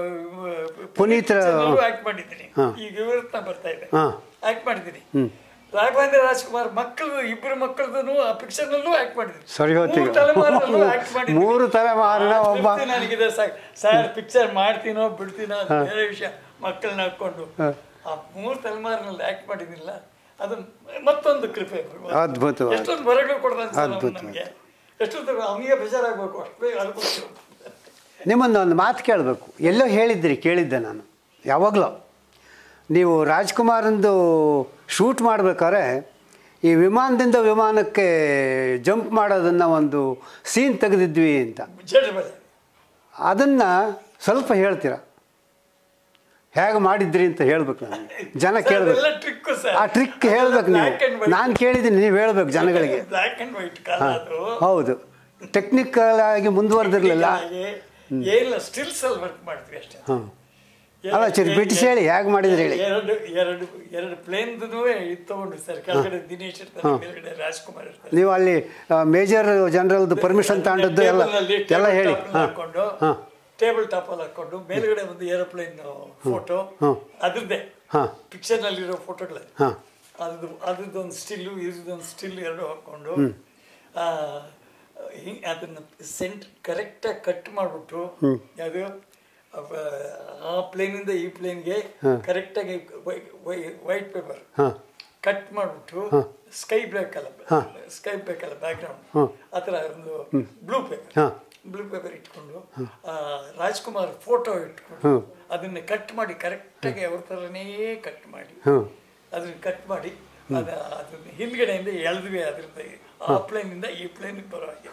ಆ, ಪುನೀತ್ picture ನಲ್ಲೂ ಆಕ್ಟ್ ಮಾಡಿದ್ದೀನಿ ಹಾ. ಈಗ ವಿವರತ್ನ ಬರ್ತಾ ಇದೆ ಹಾ. ಆಕ್ಟ್ ಮಾಡಿದ್ದೀನಿ ರಾಘವೇಂದ್ರ ರಾಜ್ಕುಮಾರ್ ಮಕ್ಕಳು ಇಬ್ಬರು ಮಕ್ಕಳದು ಆ ಪಿಕ್ಚರ್ನಲ್ಲೂ ಆಕ್ಟ್ ಮಾಡಿದ್ರು ಸರಿ ಹೋಯ್ತು ಈಗ. ಮೂರು ತಲೆಮಾರಿನಲ್ಲೂ act ಮಾಡಿದ್ರು. ಮೂರು ತಲೆಮಾರಿನ ಆ ಒಬ್ಬ- ತೃಪ್ತಿ ನನಗಿದೆ ಸಾಕು ಸರ್ ಪಿಕ್ಚರ್ ಮಾಡ್ತೀನೋ ಬಿಡ್ತೀನೋ ಅದು ಬೇರೆ ವಿಷಯ ಮಕ್ಕಳನ್ನ ಹಾಕೊಂಡು ಆ ಮೂರು ತಲೆಮಾರಿನಲ್ಲಿ ಆಕ್ಟ್ ಮಾಡಿದಿಲ್ಲ ಅದು ಮತ್ತೊಂದು ಕೃಪೆ ಭಗವಂತ. ಅದ್ಭುತ ಎಷ್ಟೊಂದು ಮರಗಳು ಕೊಡ್ದಂತ ಅದ್ಭುತ. ನಮಗೆ ಎಷ್ಟೊಂದು ಅವನಿಗೆ ಬೇಜಾರಾಗಬೇಕು ಅಷ್ಟು ಬೇಗ ಅದಕ್ಕೋಸ್ಕರ ನಿಮ್ಮನ್ನು ಒಂದು ಮಾತು ಕೇಳಬೇಕು ಎಲ್ಲೋ ಹೇಳಿದ್ರಿ ಕೇಳಿದ್ದೆ ನಾನು ಯಾವಾಗಲೂ ನೀವು ರಾಜ್ಕುಮಾರಂದು ಶೂಟ್ ಮಾಡ್ಬೇಕಾದ್ರೆ ಈ ವಿಮಾನದಿಂದ ವಿಮಾನಕ್ಕೆ ಜಂಪ್ ಮಾಡೋದನ್ನು ಒಂದು ಸೀನ್ ತೆಗೆದಿದ್ವಿ ಅಂತ ಜಡ್ ಮೇಲೆ ಅದನ್ನು ಸ್ವಲ್ಪ ಹೇಳ್ತೀರಾ ಹೇಗೆ ಮಾಡಿದ್ರಿ ಅಂತ ಹೇಳ್ಬೇಕು ನಾನು ಜನ ಕೇಳಬೇಕು ಎಲ್ಲ ಟ್ರಿಕ್ ಸರ್ ಆ ಟ್ರಿಕ್ ಹೇಳ್ಬೇಕು ನೀವು ನಾನು ಕೇಳಿದ್ದೀನಿ ನೀವು ಹೇಳ್ಬೇಕು ಜನಗಳಿಗೆ ಬ್ಲ್ಯಾಕ್ ಅಂಡ್ ವೈಟ್ ಕಾಲ ಅದು ಹೌದು ಟೆಕ್ನಿಕಲ್ ಆಗಿ ಮುಂದುವರೆದಿರಲಿಲ್ಲ ಏನಿಲ್ಲ ಸ್ಟಿಲ್ಸ್ ಅಲ್ಲಿ ವರ್ಕ್ ಮಾಡ್ತೀವಿ ಅಷ್ಟೇ ಹಾಂ ಅಲ್ಲ ಸರಿ ಬಿಟ್ಟಿಸಿ ಹೇಳಿ ಹೇಗೆ ಮಾಡಿದ್ರಿ ಹೇಳಿ ಎರಡು ಎರಡು ಎರಡು ಪ್ಲೇನ್ದು ಇದು ತಗೊಂಡು ಸರ್ ಕೆಳಗಡೆ ದಿನೇಶ್ ಇರ್ತಾರೆ ಮೇಲ್ಗಡೆ ರಾಜ್ಕುಮಾರ್ ಇರ್ತಾರೆ ನೀವು ಅಲ್ಲಿ ಮೇಜರ್ ಜನರಲ್ದು ಪರ್ಮಿಷನ್ ತಗೊಂಡದ್ದು ಎಲ್ಲ ಟೇಬಲ್ನಲ್ಲಿ ಎಲ್ಲ ಟೇಬಲ್ ಹೇಳಿ ಟಾಪ್ ಹಾಂ ಹಾಕೊಂಡು ಹಾಂ ಟೇಬಲ್ ಟಾಪ್ ಅಲ್ಲಿ ಹಾಕೊಂಡು ಮೇಲ್ಗಡೆ ಒಂದು ಏರೋಪ್ಲೇನ್ ಫೋಟೋ ಹ್ಮ್. ಅದ್ರದ್ದೇ ಹಾಂ ಪಿಕ್ಚರ್ ನಲ್ಲಿರೋ ಫೋಟೋಗಳೇ ಹಾಂ ಅದ್ರದ್ದು ಅದ್ರದ್ದೊಂದು ಸ್ಟಿಲ್ಲು ಇದ್ರದ್ದೊಂದು ಸ್ಟಿಲ್ ಎರಡು ಹಾಕೊಂಡು ಆ, ಹಿಂಗ್ ಅದನ್ನ ಸೆಂಟ್ ಕರೆಕ್ಟಾಗಿ ಕಟ್ ಮಾಡಿಬಿಟ್ಟು ಅದು ಅವ- ಆ ಪ್ಲೇನಿಂದ ಈ ಪ್ಲೇನ್ಗೆ ಕರೆಕ್ಟಾಗಿ ವೈಟ್ ಪೇಪರ್ ಹಾಂ ಕಟ್ ಮಾಡಿಬಿಟ್ಟು ಸ್ಕೈ ಬ್ಲ್ಯಾಕ್ ಅಲ್ಲ ಸ್ಕೈ ಬ್ಲ್ಯಾಕ್ ಅಲ್ಲ ಬ್ಯಾಕ್ಗ್ರೌಂಡ್ ಆ ಥರ ಒಂದು ಬ್ಲೂ ಪೇಪರ್ ಹಾಂ ಬ್ಲೂ ಪೇಪರ್ ಇಟ್ಕೊಂಡು ಆ, ರಾಜ್ಕುಮಾರ್ ಫೋಟೋ ಇಟ್ಕೊಂಡು ಅದನ್ನ ಕಟ್ ಮಾಡಿ ಕರೆಕ್ಟಾಗಿ ಅವ್ರ ಥರನೇ ಕಟ್ ಮಾಡಿ ಹ್ಞೂ ಅದನ್ನ ಕಟ್ ಮಾಡಿ ಅದ ಅದನ್ನ ಹಿಂದ್ಗಡೆಯಿಂದ ಎಳೆದ್ವಿ ಅದ್ರಿಂದ ಆ ಪ್ಲೇನಿಂದ ಈ ಪ್ಲೇನಿಗೆ ಬರೋ ಹಾಗೆ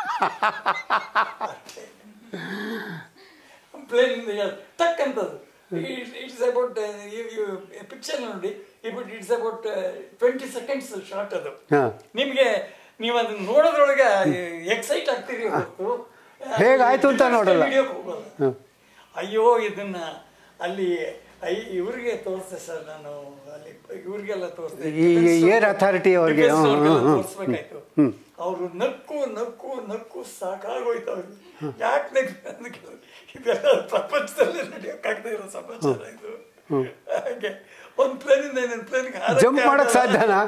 ಪ್ಲೇನಿಂದ ಟಕ್ ಅಂತದ್ದು ಇಟ್ಸ್ ಅಬೌಟ್ ಪಿಕ್ಚರ್ ನೋಡಿ but it's about twenty seconds short ಅದು ಹಾಂ ನಿಮಗೆ ನೀವು ಅದನ್ನ ನೋಡೋದ್ರೊಳಗೆ ಎಕ್ಸೈಟ್ ಆಗ್ತೀರಿ ಹೊರ್ತು, ಹೇಗಾಯ್ತು ಅಂತ ಇದನ್ನ ನೋಡಲ್ಲ. ವಿಡಿಯೋಕ್ಕೆ ಹೋಗಲ್ಲ. ಅಯ್ಯೋ ಇದನ್ನ ಅಲ್ಲಿ ಐ ಇವ್ರಿಗೆ ತೋರಿಸ್ದೆ ಸರ್ ನಾನು ಅಲ್ಲಿ ಇವ್ರಿಗೆಲ್ಲ ತೋರಿಸ್ದೆ ಈ ಏರ್ ಅಥಾರಿಟಿ ಅವ್ರಿಗೆ ಹ್ಞೂ ಹ್ಞೂ ಹ್ಞೂ ತೋರಿಸ್ಬೇಕಾಯ್ತು ಅವರು ನಕ್ಕು ನಕ್ಕು ನಕ್ಕು ಸಾಕಾಗೋಯ್ತು ಅವ್ರಿಗೆ ಯಾಕೆ ನಗ್ರಿ ಅಂತ ಕೇಳಿದ್ರು. ಇದೆಲ್ಲ ಪ್ರಪಂಚದಲ್ಲಿ ನಡೆಯೋಕ್ಕಾಗದೇ ಇರೋ ಸಮಾಚಾರ ಇದು ಹಾಗೆ ಒಂದು ಪ್ಲೇನಿಂದ ಇನ್ನೊಂದು ಪ್ಲೇನ್ಗೆ ಜಂಪ್ ಮಾಡಕ್ ಸಾಧ್ಯನಾ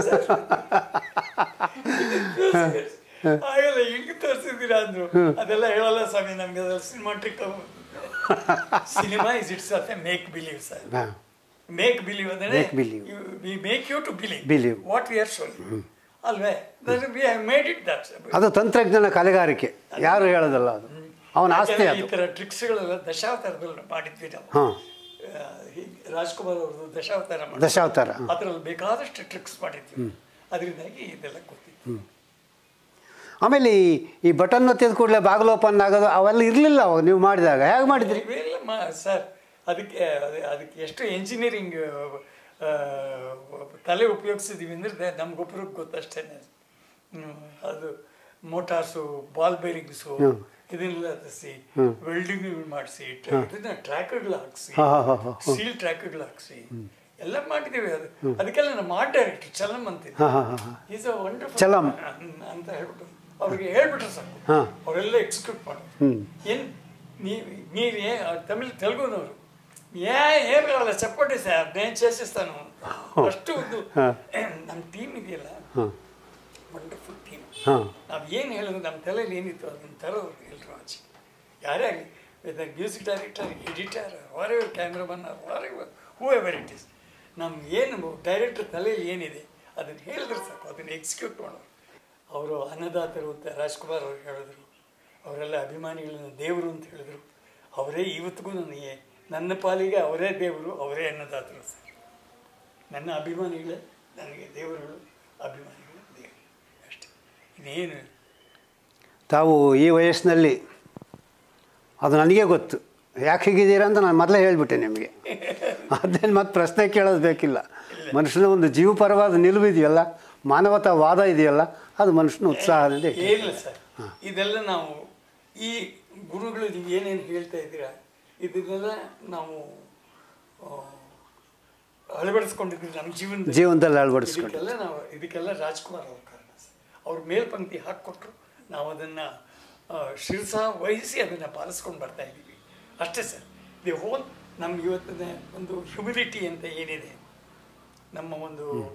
ಆಗಲ್ಲ ಹಿಂಗೆ ತೋರಿಸಿದ್ದೀರಾ ಅಂದ್ರು ಅದೆಲ್ಲ ಹೇಳಲ್ಲ ಸ್ವಾಮಿ ನಮ್ಗೆ ಅದೆಲ್ಲ cinematic cinema is it's of a make believe sir ಹಾಂ ಮೇಕ್ ಬಿಲೀವ್ ಅಂದ್ರೆ Make believe. We make you to believe Believe. What we are showing ಅಲ್ವೇ we have made it that ಅದು ತಂತ್ರಜ್ಞಾನ ಕಲೆಗಾರಿಕೆ ಯಾರು ಹೇಳೋದಲ್ಲ ಅದು ಅವನ ಆಸ್ತಿ ಈ ಅದು ತರ ಟ್ರಿಕ್ಸ್ಗಳೆಲ್ಲ ದಶಾವತಾರದಲ್ಲಿ ಮಾಡಿದ್ವಿ ನಾವು ಹಾಂ ಆ, ಹೀಗೆ ರಾಜ್ಕುಮಾರ್ ಅವ್ರದ್ದು ದಶಾವತಾರ ಮಾಡಿ ದಶಾವತಾರ ಅದರಲ್ಲಿ ಬೇಕಾದಷ್ಟು ಟ್ರಿಕ್ಸ್ ಮಾಡಿದ್ವಿ ಅದರಿಂದಾಗಿ ಇದೆಲ್ಲ ಗೊತ್ತಿತ್ತು ಆಮೇಲೆ ಈ ಈ ಬಟನ್ ಒತ್ತಿದ ಕೂಡಲೇ ಬಾಗಿಲು ಓಪನ್ ಆಗೋದು ಅವೆಲ್ಲ ಇರಲಿಲ್ಲ ಅವಾಗ ನೀವು ಮಾಡಿದಾಗ ಹೇಗೆ ಮಾಡಿದ್ರಿ ಇವೆಲ್ಲ ಮಾ ಸರ್ ಅದಕ್ಕೆ ಅದೇ- ಅದಕ್ಕೆ ಎಷ್ಟು ಎಂಜಿನಿಯರಿಂಗ್ ತಲೆ ಉಪಯೋಗಿಸಿದೀವಿ ಅಂದ್ರೆ ನಮ್ಗೊಬ್ಬರಿಗೆ ಗೊತ್ತಷ್ಟೇ ಅದು ಮೋಟಾರ್ಸು ಬಾಲ್ ಬೇರಿಂಗ್ಸು ಇದನ್ನೆಲ್ಲ ತರಿಸಿ ವೆಲ್ಡಿಂಗ್ ಮಾಡಿಸಿ ಇದನ್ನ ಟ್ರ್ಯಾಕ್ಗಳು ಹಾಕ್ಸಿ ಹಾ, ಹಾ, ಹಾ, ಸೀಲ್ ಟ್ರ್ಯಾಕ್ಗಳು ಹಾಕ್ಸಿ ಎಲ್ಲ ಮಾಡಿದ್ದೀವಿ ಅದು ಅದಕ್ಕೆಲ್ಲ ನಮ್ಮ ಆರ್ಟ್ ಡೈರೆಕ್ಟರ್ ಚಲಂ ಅಂತಿದ್ದೆ ಹಾಂ ಹಾಂ ಹಾಂ ಹಾಂ ಈಸ್ ಅ ವಂಡರ್ಫುಲ್ ಚಲಂ. ಅಂತ ಹೇಳ್ಬಿಟ್ಟು ಅವ್ರಿಗೆ ಹೇಳ್ಬಿಟ್ರೆ ಸಾಕು ಹಾ. ಅವರೆಲ್ಲ ಎಕ್ಸಿಕ್ಯೂಟ್ ಮಾಡೋದು ಏನ್ ನೀವು ನೀವು ఏ తమిళ తెలుగునವರು ఏ ఏం కావాలా చెప్పండి సార్ నేను చేసేస్తాను ಅಷ್ಟು ಒಂದು ನಮ್ಮ ಟೀಮ್ ಇದೆಯಲ್ಲ ವಂಡರ್ಫುಲ್ ಟೀಮ್ ಹಾಂ ನಾವು ಏನು ಹೇಳೋದು ನಮ್ಮ ತಲೆಯಲ್ಲಿ ಏನಿತ್ತು ಅದನ್ನ ತರೋದು ಎಲ್ಲರೂ ಆಚೆ ಯಾರೇ ಆಗಲಿ whether music director editor whatever cameraman whatever whoever it is ನಮ್ಗೆ ಏನು ಡೈರೆಕ್ಟರ್ ತಲೆಯಲ್ಲಿ ಏನಿದೆ ಅದನ್ನು ಹೇಳಿದ್ರೆ ಸಾಕು ಅದನ್ನು ಎಕ್ಸಿಕ್ಯೂಟ್ ಮಾಡೋರು ಅವರು ಅನ್ನದಾತರು ಅಂತ ರಾಜ್ಕುಮಾರ್ ಅವರು ಹೇಳಿದ್ರು ಅವರೆಲ್ಲ ಅಭಿಮಾನಿಗಳನ್ನ ದೇವರು ಅಂತ ಹೇಳಿದ್ರು ಅವರೇ ಇವತ್ತಿಗೂ ನನಗೆ ನನ್ನ ಪಾಲಿಗೆ ಅವರೇ ದೇವರು ಅವರೇ ಅನ್ನದಾತರು ಸರ್ ನನ್ನ ಅಭಿಮಾನಿಗಳೇ ನನಗೆ ದೇವರುಗಳು ಅಭಿಮಾನಿಗಳು ದೇವರು ಅಷ್ಟೇ ಇದೇನು ತಾವು ಈ ವಯಸ್ಸಿನಲ್ಲಿ ಅದು ನನಗೆ ಗೊತ್ತು ಯಾಕೆ ಹೀಗಿದ್ದೀರಾ ಅಂತ ನಾನು ಮೊದಲೇ ಹೇಳಿಬಿಟ್ಟೆ ನಿಮಗೆ ಅದೇನು ಮತ್ತೆ ಪ್ರಶ್ನೆ ಕೇಳೋದು ಬೇಕಿಲ್ಲ ಮನುಷ್ಯನ ಒಂದು ಜೀವಪರವಾದ ನಿಲುವು ಇದೆಯಲ್ಲ ಮಾನವತಾವಾದ ಇದೆಯಲ್ಲ ಅದು ಮನುಷ್ಯನ ಉತ್ಸಾಹದಿಂದ ಇಟ್ಟಿದೆ. ಏನಿಲ್ಲ ಸರ್ ಇದೆಲ್ಲ ನಾವು ಈ ಗುರುಗಳು ನೀವು ಏನೇನು ಹೇಳ್ತಾ ಇದ್ದೀರಾ ಇದನ್ನೆಲ್ಲ ನಾವು ಆ, ಅಳವಡಿಸ್ಕೊಂಡಿದ್ವಿ ನಮ್ಮ ಜೀವನದಲ್ಲಿ ಜೀವನದಲ್ಲಿ ಅಳವಡಿಸ್ಕೊಂಡು ಇದಕ್ಕೆಲ್ಲ ನಾವು ಇದಕ್ಕೆಲ್ಲ ರಾಜ್ಕುಮಾರ್ ಅವ್ರ ಕಾರಣ ಸರ್ ಅವ್ರ ಮೇಲ್ಪಂಕ್ತಿ ಹಾಕ್ಕೊಟ್ರು ನಾವು ಅದನ್ನು ಶಿರಸ ವಹಿಸಿ ಅದನ್ನು ಪಾಲಿಸ್ಕೊಂಡು ಬರ್ತಾ ಇದ್ದೀವಿ ಅಷ್ಟೇ ಸರ್ ದಿ ಹೋಲ್ ನಮ್ಮ ಇವತ್ತಿನ ಒಂದು ಹ್ಯುಮಿಲಿಟಿ ಅಂತ ಏನಿದೆ ನಮ್ಮ ಒಂದು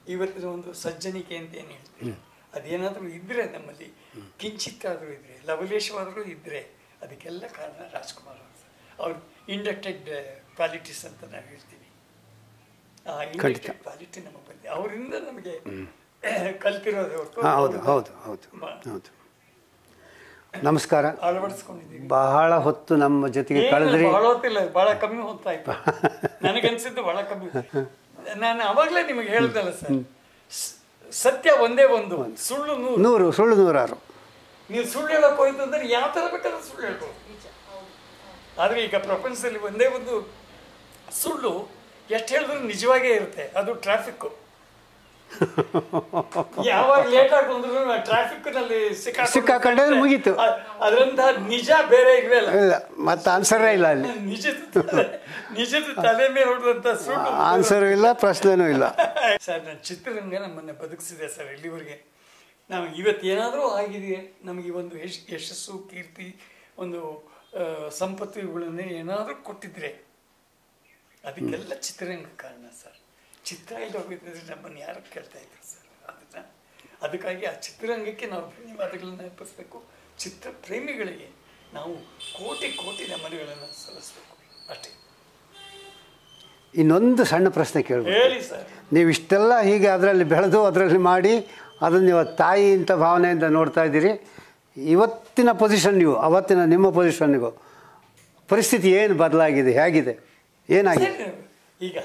ಇವತ್ತಿನ ಒಂದು ಸಜ್ಜನಿಕೆ ಅಂತ ಏನು ಹೇಳ್ತೀವಿ ಅದೇನಾದರೂ ಇದ್ರೆ ನಮ್ಮಲ್ಲಿ ಕಿಂಚಿತ್ತಾದರೂ ಇದ್ರೆ ಲವಲೇಶವಾದರೂ ಇದ್ರೆ ಅದಕ್ಕೆಲ್ಲ ಕಾರಣ ರಾಜ್ಕುಮಾರ್ ಅವರು ಅವ್ರ ಇಂಡಕ್ಟೆಡ್ ಕ್ವಾಲಿಟೀಸ್ ಅಂತ ನಾವು ಹೇಳ್ತೀವಿ ಆ ಇಂಡಕ್ಟೆಡ್ ಕ್ವಾಲಿಟಿ ನಮಗೆ ಬಂದಿದೆ ಅವರಿಂದ ನಮಗೆ ಕಲ್ತಿರೋದೇ ಹೊರತು ಹಾಂ ಹೌದು ಹೌದು ಹೌದು ಮ- ಹೌದು ನಮಸ್ಕಾರ ಅಳವಡಿಸ್ಕೊಂಡಿದ್ದೀವಿ ಬಹಳ ಹೊತ್ತು ನಮ್ಮ ಜೊತೆಗೆ ಏನು ಕಳೆದ್ರಿ ಬಹಳ ಹೊತ್ತಿಲ್ಲ ಬಹಳ ಕಮ್ಮಿ ಹೊತ್ತಾಯ್ತು ನನಗನ್ಸಿದ್ದು ಬಹಳ ಕಮ್ಮಿ ನಾನು ಅವಾಗಲೇ ನಿಮಗೆ ಹೇಳ್ದಲ್ಲ ಸರ್ ಸ್- ಸತ್ಯ ಒಂದೇ ಒಂದು ಸುಳ್ಳು ನೂರು ನೂರು ಸುಳ್ಳು ನೂರಾರು ನೀವು ಸುಳ್ಳು ಹೇಳಕ್ ಹೋಯ್ತು ಅಂದ್ರೆ ಯಾವ ಥರ ಬೇಕಾದ್ರೂ ಸುಳ್ಳು ಹೇಳ್ಬೋದು ಆದರೆ ಈಗ ಪ್ರಪಂಚದಲ್ಲಿ ಒಂದೇ ಒಂದು ಸುಳ್ಳು ಎಷ್ಟು ಹೇಳಿದ್ರು ನಿಜವಾಗೇ ಇರುತ್ತೆ ಅದು ಟ್ರಾಫಿಕ್ ಯಾವಾಗ ಲೇಟ್ ಆಗಿ ಬಂದ್ರು ಟ್ರಾಫಿಕ್ ನಲ್ಲಿ ಸಿಕ್ಕಾಕೊಂಡ್ರೆ ಮುಗೀತು. ಅದರಂತ ನಿಜ ಬೇರೆ ಇಲ್ವೇ ಇಲ್ಲ ಇಲ್ಲ ಮತ್ತೆ ಆನ್ಸರೇ ಇಲ್ಲ ಅಲ್ಲಿ ನಿಜದ ತಲೆ ನಿಜದ ತಲೆ ಮೇಲೆ ಹೊಡೆದಂತ ಸುಳ್ಳು ಆನ್ಸರು ಇಲ್ಲ ಪ್ರಶ್ನೆನೂ ಇಲ್ಲ ಸರ್ ನನ್ನ ಚಿತ್ರರಂಗ ನಮ್ಮನ್ನು ಬದುಕಿಸಿದೆ ಸರ್ ಇಲ್ಲಿವರೆಗೆ ನಾವು ಇವತ್ತು ಏನಾದರೂ ಆಗಿದೆ ನಮಗೆ ಒಂದು ಯಶ್ ಯಶಸ್ಸು ಕೀರ್ತಿ ಒಂದು ಆ, ಸಂಪತ್ತು ಇವುಗಳನ್ನೇ ಏನಾದರೂ ಕೊಟ್ಟಿದ್ರೆ ಅದಕ್ಕೆಲ್ಲ ಚಿತ್ರರಂಗ ಕಾರಣ ಸರ್ ಚಿತ್ರ ಇಲ್ಲಿ ಹೋಗಿದ್ರೆ ನಮ್ಮನ್ನು ಯಾರು ಕೇಳ್ತಾ ಇದ್ರು ಸರ್ ಅದನ್ನ ಅದಕ್ಕಾಗಿ ಆ ಚಿತ್ರರಂಗಕ್ಕೆ ನಾವು ಧನ್ಯವಾದಗಳನ್ನ ಅರ್ಪಿಸ್ಬೇಕು ಚಿತ್ರ ಪ್ರೇಮಿಗಳಿಗೆ ನಾವು ಕೋಟಿ ಕೋಟಿ ನಮನಗಳನ್ನು ಸಲ್ಲಿಸ್ಬೇಕು ಅಷ್ಟೇ ಇನ್ನೊಂದು ಸಣ್ಣ ಪ್ರಶ್ನೆ ಕೇಳ್ಬೋದು ಹೇಳಿ ಸರ್ ನೀವು ಇಷ್ಟೆಲ್ಲ ಹೀಗೆ ಅದರಲ್ಲಿ ಬೆಳೆದು ಅದರಲ್ಲಿ ಮಾಡಿ ಅದನ್ನು ನೀವು ತಾಯಿ ಅಂತ ಭಾವನೆಯಿಂದ ನೋಡ್ತಾ ಇದ್ದೀರಿ ಇವತ್ತಿನ ಪೊಸಿಷನ್ ನೀವು ಅವತ್ತಿನ ನಿಮ್ಮ ಪೊಸಿಷನ್ನಿಗೂ ಪರಿಸ್ಥಿತಿ ಏನು ಬದಲಾಗಿದೆ ಹೇಗಿದೆ ಏನಾಗಿದೆ ಸರ್, ಈಗ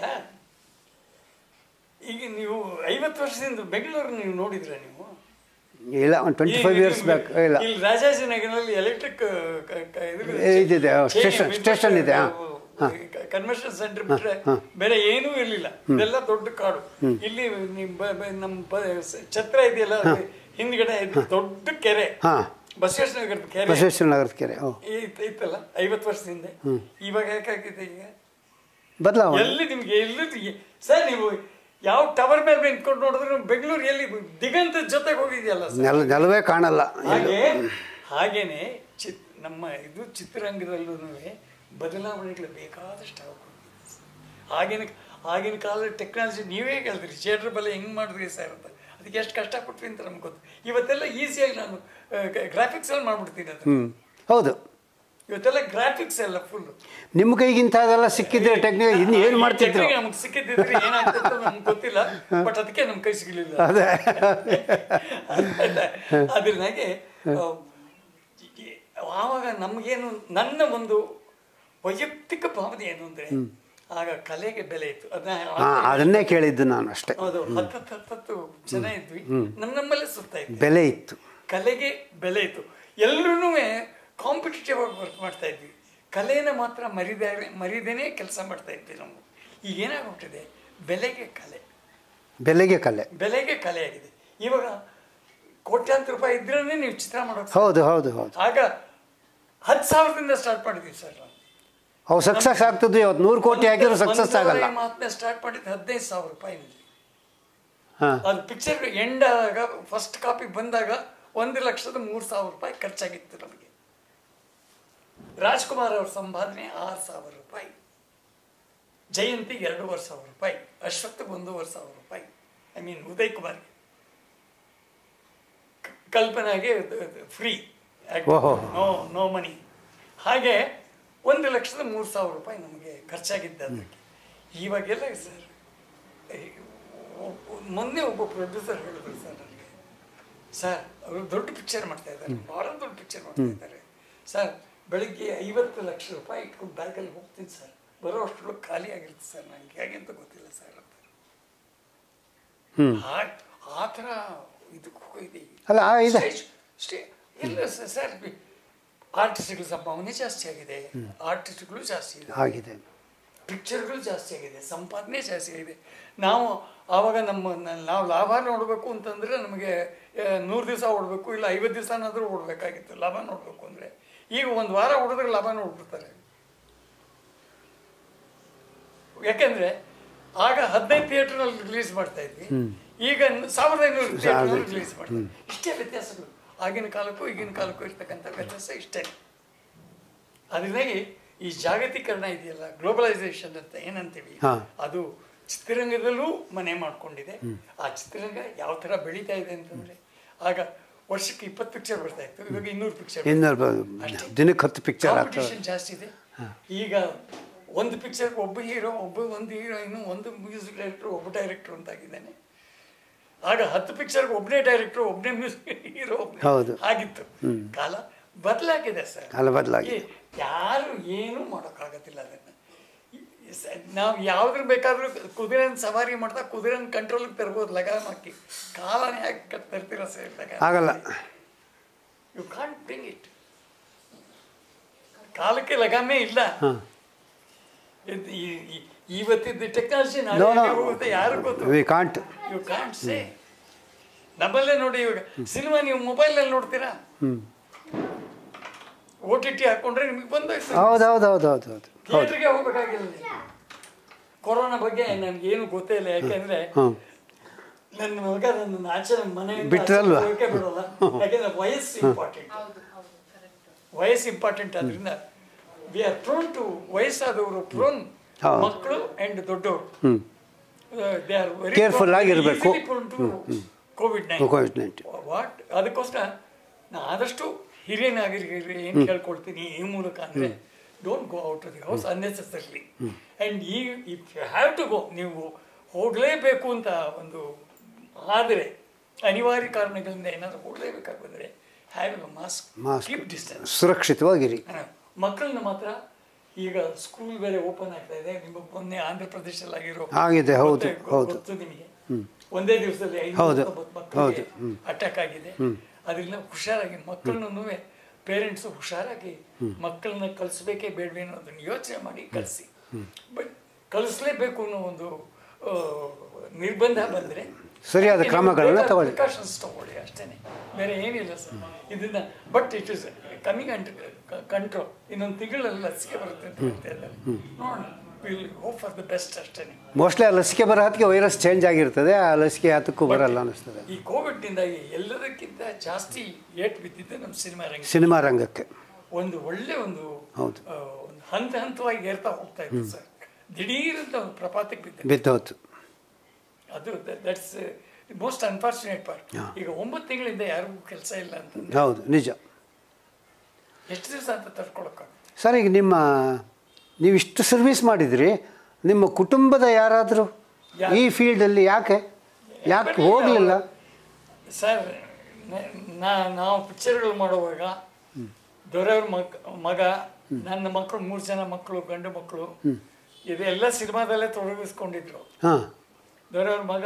ಈಗ ನೀವು ಐವತ್ತು ವರ್ಷದಿಂದ ಬೆಂಗಳೂರು ನೀವು ನೋಡಿದ್ರೆ ನೀವು ಇಲ್ಲ ಒಂದು ಟ್ವೆಂಟಿ ಫೈವ್ ಇಯರ್ಸ್ ಬ್ಯಾಕ್ ಇಲ್ಲ ಇಲ್ಲಿ ರಾಜಾಜಿನಗರಲ್ಲಿ ಎಲೆಕ್ಟ್ರಿಕ್ ಇದಿದೆ, station- station ಇದೆ, ಹಾ. ಕನ್ವೆನ್ಷನ್ ಸೆಂಟರ್ ಬಿಟ್ರೆ ಬೇರೆ ಏನೂ ಇರಲಿಲ್ಲ ಇದೆಲ್ಲ ದೊಡ್ಡ ಕಾಡು ಇಲ್ಲಿ ನಿಮ್ ಬ- ಬ- ನಮ್ಮ ಬ- ಸ- ಛತ್ರ ಇದೆಯಲ್ಲ ಅದು ಹಿಂದ್ಗಡೆ ಇದು ದೊಡ್ಡ ಕೆರೆ ಹಾ. ಬಸವೇಶ್ವರ ನಗರದ ಕೆರೆ ಬಸವೇಶ್ವರ ನಗರದ ಕೆರೆ ಓ ಇತ್- ಇತ್ತಲ್ಲ ಐವತ್ತು ವರ್ಷದ ಹಿಂದೆ ಇವಾಗ ಯಾಕಾಗಿದೆ ಈಗ ಬದಲಾವಣೆ ಎಲ್ಲಿ ನಿಮ್ಗೆ ಎಲ್ಲಿ ಸರ್ ನೀವು ಯಾವ ಟವರ್ ಮೇಲೆ ನಿಂತ್ಕೊಂಡು ನೋಡಿದ್ರೆ ಬೆಂಗಳೂರು ಎಲ್ಲಿ ದಿಗಂತದ ಜೊತೆಗೆ ಹೋಗಿದೆಯಲ್ಲ ಸರ್ ನೆಲ ನೆಲವೇ ಕಾಣಲ್ಲ ಹಾಗೆ ಹಾಗೇನೆ ಚಿತ್ ನಮ್ಮ ಇದು ಚಿತ್ರರಂಗದಲ್ಲೂ ಬದಲಾವಣೆಗಳು ಬೇಕಾದಷ್ಟು ಆಗ್ಬಿಟ್ಟಿದೆ ಸರ್. ಆಗಿನ ಆಗಿನ ಕಾಲದ ಟೆಕ್ನಾಲಜಿ ನೀವೇ ಹೇಳಿದ್ರಿ ಶೇಡ್ರ್ ಬಲ ಹೆಂಗೆ ಮಾಡಿದ್ರಿ ಸರ್ ಅಂತ ಅದಕ್ಕೆ ಎಷ್ಟು ಕಷ್ಟಪಟ್ವಿ ಅಂತ ನಮ್ಗೆ ಗೊತ್ತು ಇವತ್ತೆಲ್ಲ ಈಸಿಯಾಗಿ ನಾನು ಗ್ರಾಫಿಕ್ಸ್ ಅಲ್ಲಿ ಮಾಡ್ಬಿಡ್ತೀನಿ ಅದು ಹ್ಞೂ ಹೌದು ಇವತ್ತೆಲ್ಲ ಗ್ರಾಫಿಕ್ಸ್ ಎಲ್ಲ ಫುಲ್ ನಿಮ್ಮ ಕೈಗಿಂತ ಅದೆಲ್ಲ ಸಿಕ್ಕಿದ್ರೆ ಟೆಕ್ನಿಕ್ ಇನ್ನು ಏನು ಮಾಡ್ತಿದ್ರು ನಮ್ಗೆ ಸಿಕ್ಕಿದ್ರೆ ಏನಾಗ್ತಿತ್ತು ನಮ್ಗೆ ಗೊತ್ತಿಲ್ಲ ಬಟ್ ಅದಕ್ಕೆ ನಮ್ ಕೈ ಸಿಗಲಿಲ್ಲ ಅದೇ ಅದ್ರನಾಗೆ ಆವಾಗ ನಮಗೇನು ನನ್ನ ಒಂದು ವೈಯಕ್ತಿಕ ಭಾವನೆ ಏನು ಅಂದ್ರೆ ಆಗ ಕಲೆಗೆ ಬೆಲೆ ಇತ್ತು ಅದನ್ನ ಹಾಂ ಅದನ್ನೇ ಕೇಳಿದ್ದು ನಾನು ಅಷ್ಟೇ ಹೌದು ಹತ್ತತ್ತು ಹತ್ತತ್ತು ಜನ ಇದ್ವಿ ನಮ್ಮ ನಮ್ಮಲ್ಲೇ ಸುತ್ತ ಇದ್ವಿ ಬೆಲೆ ಇತ್ತು ಕಲೆಗೆ ಬೆಲೆ ಇತ್ತು ಎಲ್ಲರೂ ಕಾಂಪಿಟೇಟಿವ್ ಆಗಿ ವರ್ಕ್ ಮಾಡ್ತಾ ಇದ್ವಿ ಕಲೆನ ಮಾತ್ರ ಮರಿದೇ ಮರಿದೇನೆ ಕೆಲಸ ಮಾಡ್ತಾ ಇದ್ವಿ ನಾವು ಈಗ ಏನಾಗ್ಬಿಟ್ಟಿದೆ ಬೆಲೆಗೆ ಕಲೆ ಬೆಲೆಗೆ ಕಲೆ ಬೆಲೆಗೆ ಕಲೆ ಆಗಿದೆ ಇವಾಗ ಕೋಟ್ಯಾಂತರ ರೂಪಾಯಿ ಇದ್ರೇ ನೀವು ಚಿತ್ರ ಮಾಡೋದು ಹೌದು ಹೌದು ಹೌದು ಆಗ ಹತ್ತು ಸಾವಿರದಿಂದ ಸ್ಟಾರ್ಟ್ ಮಾಡಿದ್ವಿ ಸರ್ ನಾವು ಅವು ಸಕ್ಸಸ್ ಆಗ್ತದ್ದು ಇವತ್ತು ನೂರು ಕೋಟಿ ಹಾಕಿದ್ರು ಸಕ್ಸಸ್ ಆಗಲ್ಲ ಮಾತನ್ನ ಸ್ಟಾರ್ಟ್ ಮಾಡಿದ್ದು ಹದಿನೈದು ಸಾವಿರ ರೂಪಾಯಿನಲ್ಲಿ ಹಾಂ ಅದು ಪಿಕ್ಚರ್ ಎಂಡ್ ಆದಾಗ ಫಸ್ಟ್ ಕಾಪಿ ಬಂದಾಗ ಒಂದು ಲಕ್ಷದ ಮೂರು ಸಾವಿರ ರೂಪಾಯಿ ಖರ್ಚಾಗಿತ್ತು ನಮಗೆ ರಾಜ್ಕುಮಾರ್ ಅವ್ರ ಸಂಪಾದನೆ ಆರು ಸಾವಿರ ರೂಪಾಯಿ ಜಯಂತಿಗೆ ಎರಡೂವರೆ ಸಾವಿರ ರೂಪಾಯಿ ಅಶ್ವತ್ಥಗೆ ಒಂದೂವರೆ ಸಾವಿರ ರೂಪಾಯಿ ಐ ಮೀನ್ ಉದಯ್ ಕುಮಾರ್ಗೆ ಕ- ಕಲ್ಪನಾಗೆ ಫ್ರೀ ಓಹೋ. ನೋ ನೋ ಮನಿ ಹಾಗೆ ಒಂದು ಲಕ್ಷದ ಮೂರು ಸಾವಿರ ರೂಪಾಯಿ ನಮಗೆ ಖರ್ಚಾಗಿದ್ದ ಅದಕ್ಕೆ ಇವಾಗೆಲ್ಲ ಸರ್ ಮೊನ್ನೆ ಒಬ್ಬ ಪ್ರೊಡ್ಯೂಸರ್ ಹೇಳಿದ್ರು ಸರ್ ನನಗೆ ಸರ್ ಅವರು ದೊಡ್ಡ ಪಿಕ್ಚರ್ ಮಾಡ್ತಾ ಇದ್ದಾರೆ ಭಾಳ ದೊಡ್ಡ ಪಿಕ್ಚರ್ ಮಾಡ್ತಾ ಇದ್ದಾರೆ ಸರ್ ಬೆಳಿಗ್ಗೆ ಐವತ್ತು ಲಕ್ಷ ರೂಪಾಯಿ ಇಟ್ಕೊಂಡು ಬ್ಯಾಗಲ್ಲಿ ಹೋಗ್ತೀನಿ ಸರ್ ಬರೋ ಅಷ್ಟರೊಳಗೆ ಖಾಲಿ ಆಗಿರುತ್ತೆ ಸರ್ ನನಗೆ ಹೇಗೆ ಅಂತ ಗೊತ್ತಿಲ್ಲ ಸರ್ ಅಂತ ಹ್ಮ್. ಆ- ಆ ಥರ ಇದಕ್ಕೆ ಹೋಗಿದೆ ಅಲ್ಲ, ಆ ಇದೆ. ಸ್ಟೇಜ್- ಸ್ಟೇ ಇಲ್ಲ ಸರ್ ಸರ್ ಆರ್ಟಿಸ್ಟ್ಗಳ ಸಂಭಾವನೆ ಜಾಸ್ತಿ ಆಗಿದೆ ಆರ್ಟಿಸ್ಟ್ಗಳು ಜಾಸ್ತಿ ಇದೆ ಆಗಿದೆ ಪಿಕ್ಚರ್ಗಳು ಜಾಸ್ತಿ ಆಗಿದೆ ಸಂಪಾದನೆ ಜಾಸ್ತಿ ಆಗಿದೆ ನಾವು ಆವಾಗ ನಮ್ಮ ನ- ನಾವು ಲಾಭ ನೋಡಬೇಕು ಅಂತಂದರೆ ನಮಗೆ ನೂರು ದಿವಸ ಓಡಬೇಕು ಇಲ್ಲ ಐವತ್ತು ದಿವಸನಾದರೂ ಓಡಬೇಕಾಗಿತ್ತು ಲಾಭ ನೋಡಬೇಕು ಅಂದರೆ ಈಗ ಒಂದು ವಾರ ಓಡಿದ್ರೆ ಲಾಭ ನೋಡ್ಬಿಡ್ತಾರೆ ಯಾಕೆಂದರೆ ಆಗ ಹದಿನೈದು ಥಿಯೇಟ್ರ್ನಲ್ಲಿ ರಿಲೀಸ್ ಮಾಡ್ತಾ ಇದ್ವಿ ಈಗ ನ- ಸಾವಿರದ ಐನೂರು ಥಿಯೇಟ್ರ್ನಲ್ಲಿ ರಿಲೀಸ್ ಮಾಡ್ತೀವಿ ಇಷ್ಟೇ ವ್ಯತ್ಯಾಸಗಳು ಆಗಿನ ಕಾಲಕ್ಕೂ ಈಗಿನ ಕಾಲಕ್ಕೂ ಇರ್ತಕ್ಕಂಥ ವ್ಯತ್ಯಾಸ ಇಷ್ಟೇ ಅದರಿಂದಾಗಿ ಈ ಜಾಗತೀಕರಣ ಇದೆಯಲ್ಲ ಗ್ಲೋಬಲೈಸೇಷನ್ ಅಂತ ಏನಂತೀವಿ ಹಾ. ಅದು ಚಿತ್ರರಂಗದಲ್ಲೂ ಮನೆ ಮಾಡ್ಕೊಂಡಿದೆ ಆ ಚಿತ್ರರಂಗ ಯಾವ ಥರ ಬೆಳೀತಾ ಇದೆ ಅಂತಂದರೆ ಆಗ ವರ್ಷಕ್ಕೆ ಇಪ್ಪತ್ತು ಪಿಕ್ಚರ್ ಬರ್ತಾ ಇತ್ತು ಇವಾಗ ಇನ್ನೂರು ಪಿಕ್ಚರ್ ಇನ್ನೂರು ದಿನಕ್ಕೆ ಹತ್ತು ಪಿಕ್ಚರ್ ಆಗ್ತವೆ ಕಾಂಪಿಟೇಷನ್ ಜಾಸ್ತಿ ಇದೆ ಈಗ ಒಂದು ಪಿಕ್ಚರ್ ಒಬ್ಬ ಹೀರೋ ಒಬ್ಬ ಒಂದು ಹೀರೋಯಿನು ಒಂದು ಮ್ಯೂಸಿಕ್ ಡೈರೆಕ್ಟರ್ ಒಬ್ಬ ಡೈರೆಕ್ಟರ್ ಅಂತಾಗಿದ್ದಾನೆ ಆಗ ಹತ್ತು ಪಿಕ್ಚರ್ಗೆ ಒಬ್ಬನೇ ಡೈರೆಕ್ಟರ್ ಒಬ್ಬನೇ ಮ್ಯೂಸಿಕ್ ಹೀರೋ ಹೌದು. ಆಗಿತ್ತು ಕಾಲ ಬದಲಾಗಿದೆ ಸರ್ ಕಾಲ ಬದಲಾಗಿದೆ. ಯಾರು ಏನೂ ಮಾಡೋಕ್ಕಾಗತ್ತಿಲ್ಲ ಅದನ್ನು ನಾವು ಯಾವ್ದ್ರ ಬೇಕಾದ್ರೂ ಕುದುರೆನ ಸವಾರಿ ಮಾಡ್ತಾ ಕುದುರೆನ ಕಂಟ್ರೋಲ್ಗೆ ತರ್ಬೋದು ಲಗಾಮ್ ಹಾಕಿ ಕಾಲನೇ ಯಾಕೆ ತರ್ತೀರ ಸರ್ ಲಗಾಮ್ ಆಗಲ್ಲ ಯು ಕಾಂಟ್ ಬ್ರಿಂಗ್ ಇಟ್ ಕಾಲಕ್ಕೆ ಲಗಾಮೇ ಇಲ್ಲ ಹಾಂ ಇದ್- ಈ- ಈ- ಇವತ್ತಿದ್ದ ಟೆಕ್ನಾಲಜಿ ನೋ ನೋ ಹೋಗುತ್ತೆ ಯಾರು ಗೊತ್ತು we can't you can't say ನಮ್ಮಲ್ಲೇ ನೋಡಿ ಇವಾಗ ಸಿನಿಮಾ ನೀವು ಮೊಬೈಲಲ್ಲಿ ನೋಡ್ತೀರಾ ಹ್ಞೂ ಓ ಟಿ ಟಿ ಹಾಕೊಂಡ್ರೆ ನಿಮಗೆ ಬಂದೋಯ್ತು ಹೌದು ಹೌದು ಹೌದು ಹೌದು ಹೌದು ಹೌದು ಥಿಯೇಟ್ರಿಗೆ ಹೋಗ್ಬೇಕಾಗಿಲ್ಲ ನೀವು. ಕೊರೋನಾ ಬಗ್ಗೆ ನನಗೆ ಏನು ಗೊತ್ತೇ ಇಲ್ಲ ಯಾಕೆಂದ್ರೆ ಹಾಂ ನನ್ನ ಮಗ ನನ್ನ ಆಚೆ ಮನೆಯಿಂದ ಬಿಟ್ರಲ್ವಾ? ಆಚೆ ಹೋಗಕ್ಕೆ ಬಿಡೋಲ್ಲ ಯಾಕೆಂದ್ರೆ ವಯಸ್ಸು ಇಂಪಾರ್ಟೆಂಟ್ ವಯಸ್ಸು ಇಂಪಾರ್ಟೆಂಟ್ ಆದ್ರಿಂದ ವಿ ಆರ್ ಪ್ರೋನ್ ಟು ವಯಸ್ಸಾದವರು ಪ್ರೋನ್ ಹೌದು. ಮಕ್ಕಳು ಅಂಡ್ ದೊಡ್ಡವರು ಹ್ಞೂ ದೇ ಆರ್ ವೆರಿ Careful ಆಗಿರ್ಬೇಕು. ಕೋವಿಡ್ ಕೋವಿಡ್ ನೈನ್ಟೀನ್ ವಾಟ್ ಅದಕ್ಕೋಸ್ಕರ ನಾ ಆದಷ್ಟು ಹಿರಿಯ ನಾಗರಿಕರಿಗೆ ಏನು ಕೇಳ್ಕೊಳ್ತೀನಿ ಈ ಮೂಲಕ ಅಂದರೆ don't go out the house unnecessarily and ಈ if you have to go ನೀವು ಹೋಗಲೇಬೇಕು ಅಂತ ಒಂದು ಆದರೆ ಅನಿವಾರ್ಯ ಕಾರಣಗಳಿಂದ ಏನಾದರೂ ಹೋಗಲೇಬೇಕಾಗಿ ಬಂದರೆ have a mask mask keep distance ಸುರಕ್ಷಿತವಾಗಿರಿ ಮಕ್ಕಳನ್ನ ಮಾತ್ರ ಈಗ ಸ್ಕೂಲ್ ಬೇರೆ ಓಪನ್ ಆಗ್ತಾ ಇದೆ ನಿಮ್ಮ ಮೊನ್ನೆ ಆಂಧ್ರ ಪ್ರದೇಶದಲ್ಲಿ ಆಗಿರೋ ಆಗಿದೆ, ಹೌದು, ಗೊತ್ತೇ- ಹೌದು. ಗೊತ್ತು ನಿಮಗೆ ಒಂದೇ ದಿವಸದಲ್ಲಿ ಹೌದು, ಮಕ್ಕಳಿಗೆ ಅಟ್ಯಾಕ್ ಆಗಿದೆ ಅದರಿಂದ ಹುಷಾರಾಗಿ ಮಕ್ಕಳನ್ನು ಪೇರೆಂಟ್ಸ್ ಹುಷಾರಾಗಿ ಮಕ್ಕಳನ್ನ ಕಳಿಸ್ಬೇಕೇ ಬೇಡವೇ ಅನ್ನೋದನ್ನ ಯೋಚನೆ ಮಾಡಿ ಕಳಿಸಿ ಬಟ್ ಕಳಿಸ್ಲೇಬೇಕು ಅನ್ನೋ ಒಂದು ಆ, ನಿರ್ಬಂಧ ಬಂದರೆ ಸರಿಯಾದ ಕ್ರಮಗಳನ್ನ ತಗೊಳ್ಳಿ. ಪ್ರಿಕಾಷನ್ಸ್ ತಗೊಳ್ಳಿ ಅಷ್ಟೇ ಬೇರೆ ಏನಿಲ್ಲ ಸರ್ ಇದನ್ನ but it is coming and control ಇನ್ನೊಂದು ತಿಂಗಳಲ್ಲಿ ಲಸಿಕೆ ಬರುತ್ತೆ ಅಂತ ಹೇಳ್ತಾ ಇದ್ದಾರೆ ನೋಡೋಣ will hope for the best ಅಷ್ಟೇ ಮೋಸ್ಟ್ಲಿ ಆ ಲಸಿಕೆ ಬರೋ ಹೊತ್ತಿಗೆ ವೈರಸ್ ಚೇಂಜ್ ಆಗಿರ್ತದೆ ಆ ಲಸಿಕೆ ಹತ್ತಕ್ಕೂ ಬರಲ್ಲ ಅನ್ನಿಸ್ತದೆ ಈ ಕೋವಿಡ್ನಿಂದಾಗಿ ಎಲ್ಲದಕ್ಕಿಂತ ಜಾಸ್ತಿ ಏಟ್ ಬಿದ್ದಿದ್ದೆ ನಮ್ಮ ಸಿನಿಮಾ ರಂಗ ಸಿನಿಮಾ ರಂಗಕ್ಕೆ ಒಂದು ಒಳ್ಳೆ ಒಂದು ಹೌದು. ಆ, ಒಂದು ಹಂತ ಹಂತವಾಗಿ ಏರ್ತಾ ಹೋಗ್ತಾ ಇತ್ತು ಸರ್ ದಿಢೀರ್ ಅಂತ ಒಂದು ಪ್ರಪಾತಕ್ಕೆ ಬಿದ್ದೆ ಬಿದ್ದೋತು ಅದು ದಟ್ಸ್ ಮೋಸ್ಟ್ ಅನ್ಫಾರ್ಚುನೇಟ್ ಪಾರ್ಟ್ ಈಗ ಒಂಬತ್ತು ತಿಂಗಳಿಂದ ಯಾರಿಗೂ ಕೆಲಸ ಇಲ್ಲ ಅಂತಂದ್ರೆ ಹೌದು ನಿಜ ಎಷ್ಟು ದಿವಸ ಅಂತ ತಡ್ಕೊಳಕ್ಕಾಗುತ್ತೆ ಸರ್ ಈಗ ನಿಮ್ಮ ನೀವು ಇಷ್ಟು ಸರ್ವಿಸ್ ಮಾಡಿದ್ರಿ ನಿಮ್ಮ ಕುಟುಂಬದ ಯಾರಾದರೂ ಈ ಫೀಲ್ಡಲ್ಲಿ ಯಾಕೆ ಯಾಕೆ ಹೋಗಲಿಲ್ಲ ಸರ್ ನ- ನಾ ನಾವು ಪಿಕ್ಚರ್ಗಳು ಮಾಡುವಾಗ ದೊರೆಯವ್ರ ಮಕ್ ಮಗ ನನ್ನ ಮಕ್ಕಳು ಮೂರು ಜನ ಮಕ್ಕಳು ಗಂಡು ಮಕ್ಕಳು ಇದೆಲ್ಲ ಸಿನಿಮಾದಲ್ಲೇ ತೊಡಗಿಸ್ಕೊಂಡಿದ್ರು ಹಾಂ ದೊರೆಯವ್ರ ಮಗ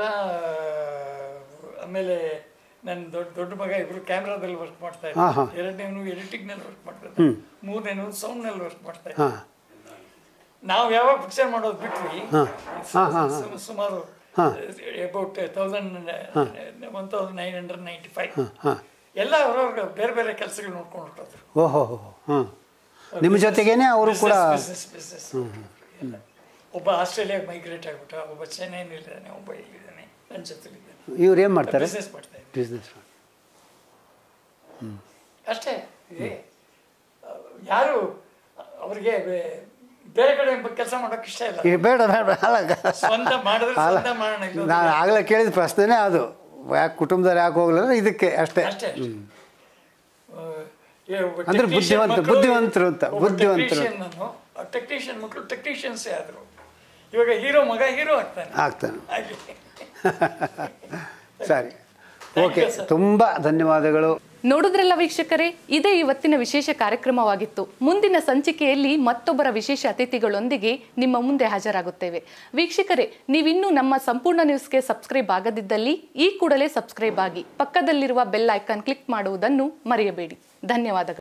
ಆಮೇಲೆ ನನ್ನ ದೊಡ್ಡ ದೊಡ್ಡ ಮಗ ಇಬ್ರು ಕ್ಯಾಮ್ರಾದಲ್ಲಿ ವರ್ಕ್ ಮಾಡ್ತಾ ಹಾ, ಹಾ. ಇದ್ರು ಎರಡನೇವನು ಎಡಿಟಿಂಗ್ನಲ್ಲಿ ವರ್ಕ್ ಮಾಡ್ತಾ ಇದ್ದ ಮೂರನೇವನು ಸೌಂಡ್ನಲ್ಲಿ ವರ್ಕ್ ಮಾಡ್ತಾ ಇದ್ದ ಹಾಂ ನಾವು ಯಾವಾಗ ಪಿಕ್ಚರ್ ಮಾಡೋದು ಬಿಟ್ವಿ ಹಾ. ಹಾ, ಹಾ, ಸು- ಸುಮಾರು ಹಾ. About thousand one thousand nine hundred ninety five ಹಾಂ ಎಲ್ಲ ಅವ್ರವ್ರ ಬೇರೆ ಬೇರೆ ಕೆಲಸಗಳು ನೋಡ್ಕೊಂಡು ಹೊರಟೋದ್ರು ಓಹೋ ಹಾಂ ನಿಮ್ಮ ಜೊತೆಗೇನೆ ಅವರು ಕೂಡ ಬಿಸ್ನೆಸ್ ಬಿಸ್ನೆಸ್ ಎಲ್ಲ ಒಬ್ಬ ಆಸ್ಟ್ರೇಲಿಯಾಗೆ ಮೈಗ್ರೇಟ್ ಆಗ್ಬಿಟ್ಟ ಒಬ್ಬ ಚೆನ್ನೈನಲ್ಲಿದ್ದಾನೆ ಒಬ್ಬ ಇಲ್ಲಿದ್ದಾನೆ ನನ್ನ ಜೊತೆಲಿದ್ದಾನೆ ಇವ್ರು ಏನು ಮಾಡ್ತಾರೆ ಬಿಸ್ನೆಸ್ ಮಾಡ್ತಾ ಇದ್ದಾರೆ ಬಿಸ್ನೆಸ್ ಅಷ್ಟೇ ಇದೆ. ಯಾರು ಅವರಿಗೆ ಬೇರೆ ಕಡೆ ಕೆಲಸ ಮಾಡೋಕೆ ಇಷ್ಟ ಇಲ್ಲ ಈಗ ಬೇಡ ಬೇಡ ಅಲ್ಲ ಸ್ವಂತ ಮಾಡಿದ್ರೆ ಅಲ್ಲ ಸ್ವಂತ ಮಾಡೋಣ ಇಲ್ಲ ನಾನು ಆಗಲೇ ಕೇಳಿದ ಪ್ರಶ್ನೆನೇ ಅದು ಯಾಕೆ ಕುಟುಂಬದವ್ರು ಯಾಕೆ ಹೋಗ್ಲಿಲ್ಲ ಇದಕ್ಕೆ ಅಷ್ಟೇ ಅಷ್ಟೇ ಅಷ್ಟೇ. ಆ, ಏ, ಒಬ್ಬ ಅಂದ್ರೆ technician ಬುದ್ಧಿವಂತ- ಮಕ್ಕಳು- ಬುದ್ಧಿವಂತರು ಅಂತ, ಒಬ್ಬ ಬುದ್ಧಿವಂತರು. technician ಅನ್ನು, ಆ ಟೆಕ್ನಿಷಿಯನ್ ಮಕ್ಕಳು ಟೆಕ್ನಿಷಿಯನ್ಸೇ ಆದರು ಇವಾಗ ಹೀರೋ ಮಗ ಹೀರೋ ಆಗ್ತಾನೆ ಆಗ್ತಾನೆ ಹಾಗೆ ಸರಿ Thank ಓಕೆ you, sir. ತುಂಬ ಧನ್ಯವಾದಗಳು ನೋಡಿದ್ರಲ್ಲ ವೀಕ್ಷಕರೇ ಇದೇ ಇವತ್ತಿನ ವಿಶೇಷ ಕಾರ್ಯಕ್ರಮವಾಗಿತ್ತು ಮುಂದಿನ ಸಂಚಿಕೆಯಲ್ಲಿ ಮತ್ತೊಬ್ಬರ ವಿಶೇಷ ಅತಿಥಿಗಳೊಂದಿಗೆ ನಿಮ್ಮ ಮುಂದೆ ಹಾಜರಾಗುತ್ತೇವೆ ವೀಕ್ಷಕರೇ ನೀವಿನ್ನೂ ನಮ್ಮ ಸಂಪೂರ್ಣ ನ್ಯೂಸ್ಗೆ ಸಬ್ಸ್ಕ್ರೈಬ್ ಆಗದಿದ್ದಲ್ಲಿ ಈ ಕೂಡಲೇ ಸಬ್ಸ್ಕ್ರೈಬ್ ಆಗಿ ಪಕ್ಕದಲ್ಲಿರುವ ಬೆಲ್ ಐಕಾನ್ ಕ್ಲಿಕ್ ಮಾಡುವುದನ್ನು ಮರೆಯಬೇಡಿ ಧನ್ಯವಾದಗಳು